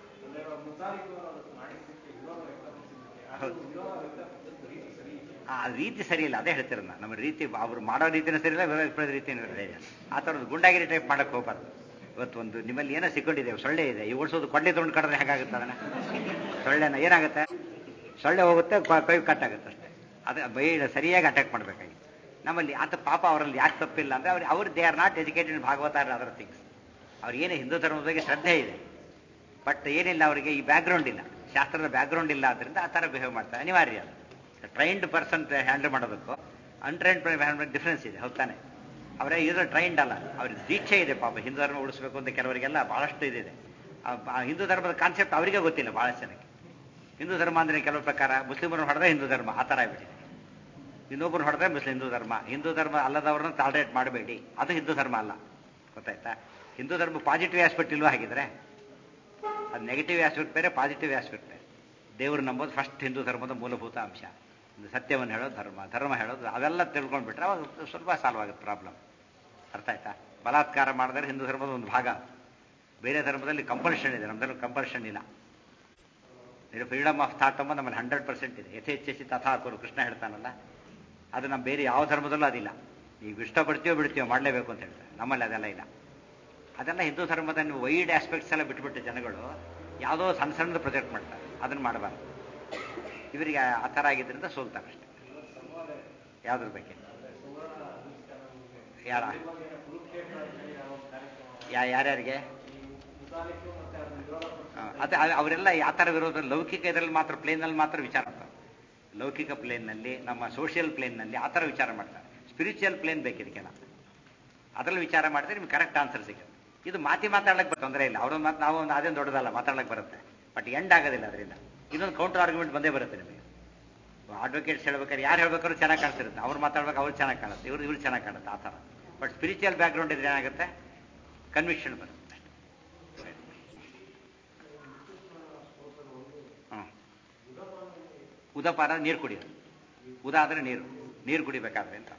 ಹೌದು ಆ ರೀತಿ ಸರಿ ಇಲ್ಲ ಅದೇ ಹೇಳ್ತಿರೋದು ನಾನು ನಮ್ಮ ರೀತಿ ಅವ್ರು ಮಾಡೋ ರೀತಿನೂ ಸರಿ ಇಲ್ಲ ವಿರೋಧ ರೀತಿನೂ ಸರಿ ಇಲ್ಲ ಆ ಥರದ್ದು ಗುಂಡಾಗಿರಿ ಟೈಪ್ ಮಾಡಕ್ಕೆ ಹೋಗ್ಬಾರ್ದು ಇವತ್ತು ಒಂದು ನಿಮ್ಮಲ್ಲಿ ಏನೋ ಸಿಕ್ಕೊಂಡಿದೆ ಸೊಳ್ಳೆ ಇದೆ ಈ ಓಡಿಸೋದು ಕೊಂಡೆ ತೊಗೊಂಡು ಕಡಿದ್ರೆ ಹೇಗಾಗುತ್ತೆ ಅದನ್ನ ಸೊಳ್ಳೆನ ಏನಾಗುತ್ತೆ ಸೊಳ್ಳೆ ಹೋಗುತ್ತೆ ಕ- ಕೈ ಕಟ್ ಆಗುತ್ತೆ ಅಷ್ಟೇ ಅದು ಬೈ ಸರಿಯಾಗಿ ಅಟ್ಯಾಕ್ ಮಾಡಬೇಕಾಗಿ ನಮ್ಮಲ್ಲಿ ಆತ ಪಾಪ ಅವರಲ್ಲಿ ಯಾಕೆ ತಪ್ಪಿಲ್ಲ ಅಂದರೆ ಅವ್ರು ಅವ್ರು they are not educated Bhagavata other things ಅವ್ರಿಗೇನು ಹಿಂದೂ ಧರ್ಮದ ಬಗ್ಗೆ ಶ್ರದ್ಧೆ ಇದೆ ಬಟ್ ಏನಿಲ್ಲ ಅವರಿಗೆ ಈ ಬ್ಯಾಕ್ಗ್ರೌಂಡ್ ಇಲ್ಲ ಶಾಸ್ತ್ರದ ಬ್ಯಾಕ್ಗ್ರೌಂಡ್ ಇಲ್ಲ ಆದ್ದರಿಂದ ಆ ಥರ ಬಿಹೇವ್ ಮಾಡ್ತಾರೆ ಅನಿವಾರ್ಯ ಅದು ಟ್ರೈನ್ಡ್ ಪರ್ಸನ್ ಹ್ಯಾಂಡಲ್ ಮಾಡೋದಕ್ಕೂ ಅನ್ಟ್ರೈನ್ಡ್ ಹ್ಯಾಂಡಲ್ ಡಿಫ್ರೆನ್ಸ್ ಇದೆ ಹೌದಾನೆ ಅವರೇ ಇರೋ ಟ್ರೈನ್ಡ್ ಅಲ್ಲ ಅವ್ರಿಗೆ ದೀಕ್ಷೆ ಇದೆ ಪಾಪ ಹಿಂದೂ ಧರ್ಮ ಉಳಿಸ್ಬೇಕು ಅಂತ ಕೆಲವರಿಗೆಲ್ಲ ಬಹಳಷ್ಟು ಇದಿದೆ ಆ ಬ- ಆ ಹಿಂದೂ ಧರ್ಮದ ಕಾನ್ಸೆಪ್ಟ್ ಅವರಿಗೆ ಗೊತ್ತಿಲ್ಲ ಬಹಳಷ್ಟು ಜನಕ್ಕೆ ಹಿಂದೂ ಧರ್ಮ ಅಂದರೆ ಕೆಲವು ಪ್ರಕಾರ ಮುಸ್ಲಿಮರನ್ನು ಹೊಡೆದ್ರೆ ಹಿಂದೂ ಧರ್ಮ ಆ ಥರ ಆಗ್ಬಿಟ್ಟಿದೆ ಇನ್ನೊಬ್ಬರು ಹೊಡೆದ್ರೆ ಮುಸ್ಲಿಂ ಹಿಂದೂ ಧರ್ಮ ಹಿಂದೂ ಧರ್ಮ ಅಲ್ಲದವ್ರನ್ನ ಟಾಲರೇಟ್ ಮಾಡಬೇಡಿ ಅದು ಹಿಂದೂ ಧರ್ಮ ಅಲ್ಲ ಗೊತ್ತಾಯ್ತಾ ಹಿಂದೂ ಧರ್ಮ ಪಾಸಿಟಿವ್ ಆಸ್ಪೆಕ್ಟ್ ಇಲ್ವಾ ಹಾಗಿದ್ರೆ ಅದು ನೆಗೆಟಿವ್ ಆಸ್ಪೆಕ್ಟ್ ಬೇರೆ ಪಾಸಿಟಿವ್ ಆಸ್ಪೆಕ್ಟ್ ಬೇರೆ ದೇವರು ನಂಬೋದು ಫಸ್ಟ್ ಹಿಂದೂ ಧರ್ಮದ ಮೂಲಭೂತ ಅಂಶ ಒಂದು ಸತ್ಯವನ್ನು ಹೇಳೋದು ಧರ್ಮ ಧರ್ಮ ಹೇಳೋದು ಅವೆಲ್ಲ ತಿಳ್ಕೊಂಡ್ಬಿಟ್ರೆ ಅವಾಗ ಸ್ವಲ್ಪ ಸಾಲ್ವ್ ಆಗುತ್ತೆ ಪ್ರಾಬ್ಲಮ್ ಅರ್ಥ ಆಯ್ತಾ ಬಲಾತ್ಕಾರ ಮಾಡಿದ್ರೆ ಹಿಂದೂ ಧರ್ಮದ ಒಂದು ಭಾಗ ಬೇರೆ ಧರ್ಮದಲ್ಲಿ ಕಂಪಲ್ಷನ್ ಇದೆ ನಮ್ಮದ್ರಲ್ಲಿ ಕಂಪಲ್ಷನ್ ಇಲ್ಲ ಇದು ಫ್ರೀಡಮ್ ಆಫ್ ಥಾಟ್ ಎಂಬ ನಮ್ಮಲ್ಲಿ ಹಂಡ್ರೆಡ್ ಪರ್ಸೆಂಟ್ ಇದೆ ಯಥೇಚ್ಛಿಸಿ ತಥಾಕುರು ಕೃಷ್ಣ ಹೇಳ್ತಾನಲ್ಲ ಅದು ನಮ್ಮ ಬೇರೆ ಯಾವ ಧರ್ಮದಲ್ಲೂ ಅದಿಲ್ಲ ನೀವು ಇಷ್ಟಪಡ್ತೀವೋ ಬಿಡ್ತೀವೋ ಮಾಡಲೇಬೇಕು ಅಂತ ಹೇಳ್ತಾರೆ ನಮ್ಮಲ್ಲಿ ಅದೆಲ್ಲ ಇಲ್ಲ ಅದೆಲ್ಲ ಹಿಂದೂ ಧರ್ಮದ ನೀವು ವೈಡ್ ಆಸ್ಪೆಕ್ಟ್ಸ್ ಎಲ್ಲ ಬಿಟ್ಬಿಟ್ಟು ಜನಗಳು ಯಾವುದೋ ಸಣ್ಣ ಸಣ್ಣದು ಪ್ರೊಜೆಕ್ಟ್ ಮಾಡ್ತಾರೆ ಅದನ್ನು ಮಾಡಬಾರ್ದು ಇವರಿಗೆ ಆ ಥರ ಆಗಿದ್ದರಿಂದ ಸೋಲ್ತಾರೆ ಅಷ್ಟೇ ಯಾವುದ್ರ ಬಗ್ಗೆ ಯಾರ ಯಾ ಯಾರ್ಯಾರಿಗೆ ಆ, ಅದೇ ಅದ್- ಅವರೆಲ್ಲ ಯಾವ ಥರ ವಿರೋಧ ಲೌಕಿಕ ಇದರಲ್ಲಿ ಮಾತ್ರ ಪ್ಲೇನಲ್ಲಿ ಮಾತ್ರ ವಿಚಾರ ಮಾಡ್ತಾರೆ ಲೌಕಿಕ ಪ್ಲೇನ್ನಲ್ಲಿ ನಮ್ಮ ಸೋಷಿಯಲ್ ಪ್ಲೇನ್ನಲ್ಲಿ ಆ ಥರ ವಿಚಾರ ಮಾಡ್ತಾರೆ ಸ್ಪಿರಿಚುವಲ್ ಪ್ಲೇನ್ ಬೇಕು ಇದಕ್ಕೆಲ್ಲ ಅದರಲ್ಲಿ ವಿಚಾರ ಮಾಡಿದ್ರೆ ನಿಮ್ಗೆ ಕರೆಕ್ಟ್ ಆನ್ಸರ್ ಸಿಗುತ್ತೆ ಇದು ಮಾತಿ ಮಾತಾಡಕ್ಕೆ ತೊಂದರೆ ಇಲ್ಲ ಅವ್ರೊಂದು ಮಾತು ನಾವು ಒಂದು ಅದೇನು ದೊಡ್ಡದಲ್ಲ ಮಾತಾಡಕ್ಕೆ ಬರುತ್ತೆ ಬಟ್ ಎಂಡ್ ಆಗೋದಿಲ್ಲ ಅದರಿಂದ ಇನ್ನೊಂದು ಕೌಂಟರ್ ಆರ್ಗ್ಯುಮೆಂಟ್ ಬಂದೇ ಬರುತ್ತೆ ನಿಮಗೆ ಅಡ್ವೊಕೇಟ್ಸ್ ಹೇಳ್ಬೇಕಾದ್ರೆ ಯಾರು ಹೇಳ್ಬೇಕಾದ್ರೂ ಚೆನ್ನಾಗಿ ಕಾಣಿಸ್ತಿರುತ್ತೆ ಅವ್ರು ಮಾತಾಡ್ಬೇಕು ಅವ್ರು ಚೆನ್ನಾಗಿ ಕಾಣುತ್ತೆ ಇವ್ರು ಇವ್ರು ಚೆನ್ನಾಗಿ ಕಾಣುತ್ತೆ ಆ ಥರ ಬಟ್ ಸ್ಪಿರಿಚುವಲ್ ಬ್ಯಾಕ್ಗ್ರೌಂಡ್ ಇದ್ರೆ ಏನಾಗುತ್ತೆ ಕನ್ವಿಕ್ಷನ್ ಬರುತ್ತೆ ಹಾಂ ಉದಪಾನ ನೀರು ಕುಡಿಯೋದು ಉದ ಅಂದರೆ ನೀರು ನೀರು ಕುಡಿಬೇಕಾದ್ರೆ ಅಂತ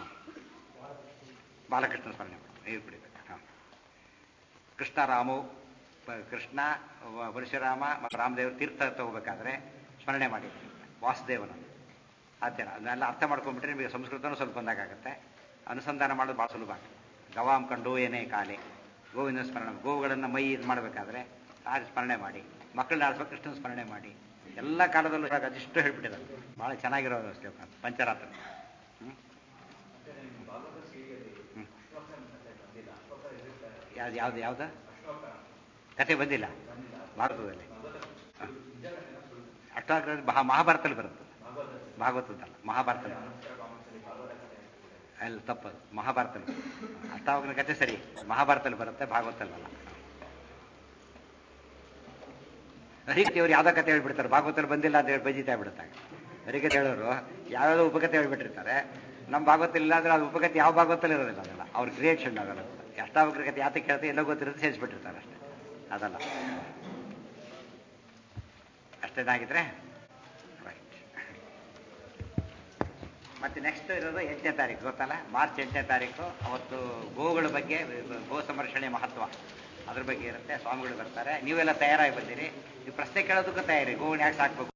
ಬಾಲಕೃಷ್ಣ ಸ್ಮರಣೆ ಮಾಡಿ ನೀರು ಕುಡಿಬೇಕು ಹಾಂ ಕೃಷ್ಣ ರಾಮು ಪ- ಕೃಷ್ಣ ವ- ಪರಶುರಾಮ ಮತ್ತು ರಾಮದೇವರು ತೀರ್ಥ ತಗೋಬೇಕಾದ್ರೆ ಸ್ಮರಣೆ ಮಾಡಿ ವಾಸುದೇವನನ್ನು ಆ ಥರ ಅದನ್ನೆಲ್ಲ ಅರ್ಥ ಮಾಡ್ಕೊಂಡ್ಬಿಟ್ರೆ ನಿಮಗೆ ಸಂಸ್ಕೃತನೂ ಸ್ವಲ್ಪ ಬಂದಾಗುತ್ತೆ ಅನುಸಂಧಾನ ಮಾಡೋದು ಭಾಳ ಸುಲಭ ಗವಾಂ ಕಂಡು ಏನೇ ಕಾಲೆ ಗೋವಿಂದ ಸ್ಮರಣೆ ಗೋವುಗಳನ್ನು ಮೈ ಇದು ಮಾಡಬೇಕಾದ್ರೆ ಆ ಸ್ಮರಣೆ ಮಾಡಿ ಮಕ್ಕಳನ್ನ ಆಡ್ಸ್ಬೇಕು ಕೃಷ್ಣನ ಸ್ಮರಣೆ ಮಾಡಿ ಎಲ್ಲ ಕಾಲದಲ್ಲೂ ಇವಾಗ ಅದಿಷ್ಟು ಹೇಳ್ಬಿಟ್ಟಿದ್ದಾರೆ ಭಾಳ ಚೆನ್ನಾಗಿರೋ ಶ್ಲೋಕ ಅದು, ಪಂಚರಾತ್ರ ಹ್ಮ್? ಹ್ಮ್. ಯಾವ್ದು ಯಾವ್ದು ಯಾವ್ದು ಕತೆ ಬಂದಿಲ್ಲ ಭಾರತದಲ್ಲಿ ಹ. ಅಷ್ಟಾಗ್ರ ಮಹಾ ಮಹಾಭಾರತದಲ್ಲಿ ಬರುತ್ತೆ ಭಾಗವತದಲ್ಲ ಮಹಾಭಾರತದಲ್ಲಿ ಅಲ್ಲ ತಪ್ಪದು ಮಹಾಭಾರತದಲ್ಲಿ ಅಷ್ಟಾವಗ್ರ ಕತೆ ಸರಿ ಮಹಾಭಾರತದಲ್ಲಿ ಬರುತ್ತೆ ಭಾಗವತದಲ್ಲಿ ಬರಲ್ಲ ಹರಿಕತೆ ಅವ್ರು ಯಾವ್ದೋ ಕತೆ ಹೇಳ್ಬಿಡ್ತಾರೆ ಭಾಗವತದಲ್ಲಿ ಬಂದಿಲ್ಲ ಅಂತ ಹೇಳಿ ಬಜಿತಾ ಬಿಡುತ್ತಾಗ ಹರಿಕತೆ ಹೇಳೋರು ಯಾವ್ಯಾವ ಉಪಕತೆ ಹೇಳ್ಬಿಟ್ಟಿರ್ತಾರೆ ನಮ್ಮ ಭಾಗವತದಲ್ಲಿ ಇಲ್ಲ ಅಂದ್ರೆ ಅದು ಉಪಕತೆ ಯಾವ ಭಾಗವತಲ್ಲಿ ಇರೋದಿಲ್ಲ ಅದಲ್ಲ ಅವ್ರ ಕ್ರಿಯೇಷನ್ ಆಗಲ್ಲ ಅಷ್ಟಾವಗ್ರ ಕತೆ ಯಾತಕ್ಕೆ ಕೇಳ್ತಾರೆ ಎಲ್ಲ ಗೊತ್ತಿರುತ್ತೆ ಸೇರಿಸ್ಬಿಟ್ಟಿರ್ತಾರೆ ಅಷ್ಟೇ ಅದಲ್ಲ ಅಷ್ಟೇನಾಗಿದ್ರೆ ರೈಟ್ ಮತ್ತೆ ನೆಕ್ಸ್ಟ್ ಇರೋದು ಎಂಟನೇ ತಾರೀಕು ಗೊತ್ತಲ್ಲ ಮಾರ್ಚ್ ಎಂಟನೇ ತಾರೀಕು ಅವತ್ತು ಗೋಗಳ ಬಗ್ಗೆ ಗೋ ಸಂರಕ್ಷಣೆ ಮಹತ್ವ ಅದ್ರ ಬಗ್ಗೆ ಇರುತ್ತೆ ಸ್ವಾಮಿಗಳು ಬರ್ತಾರೆ ನೀವೆಲ್ಲ ತಯಾರಾಗಿ ಬಂದಿರಿ ನೀವು ಪ್ರಶ್ನೆ ಕೇಳೋದಕ್ಕೂ ತಯಾರಿ ಗೋಗಳನ್ನ ಯಾಕೆ ಸಾಕ್ಬೇಕು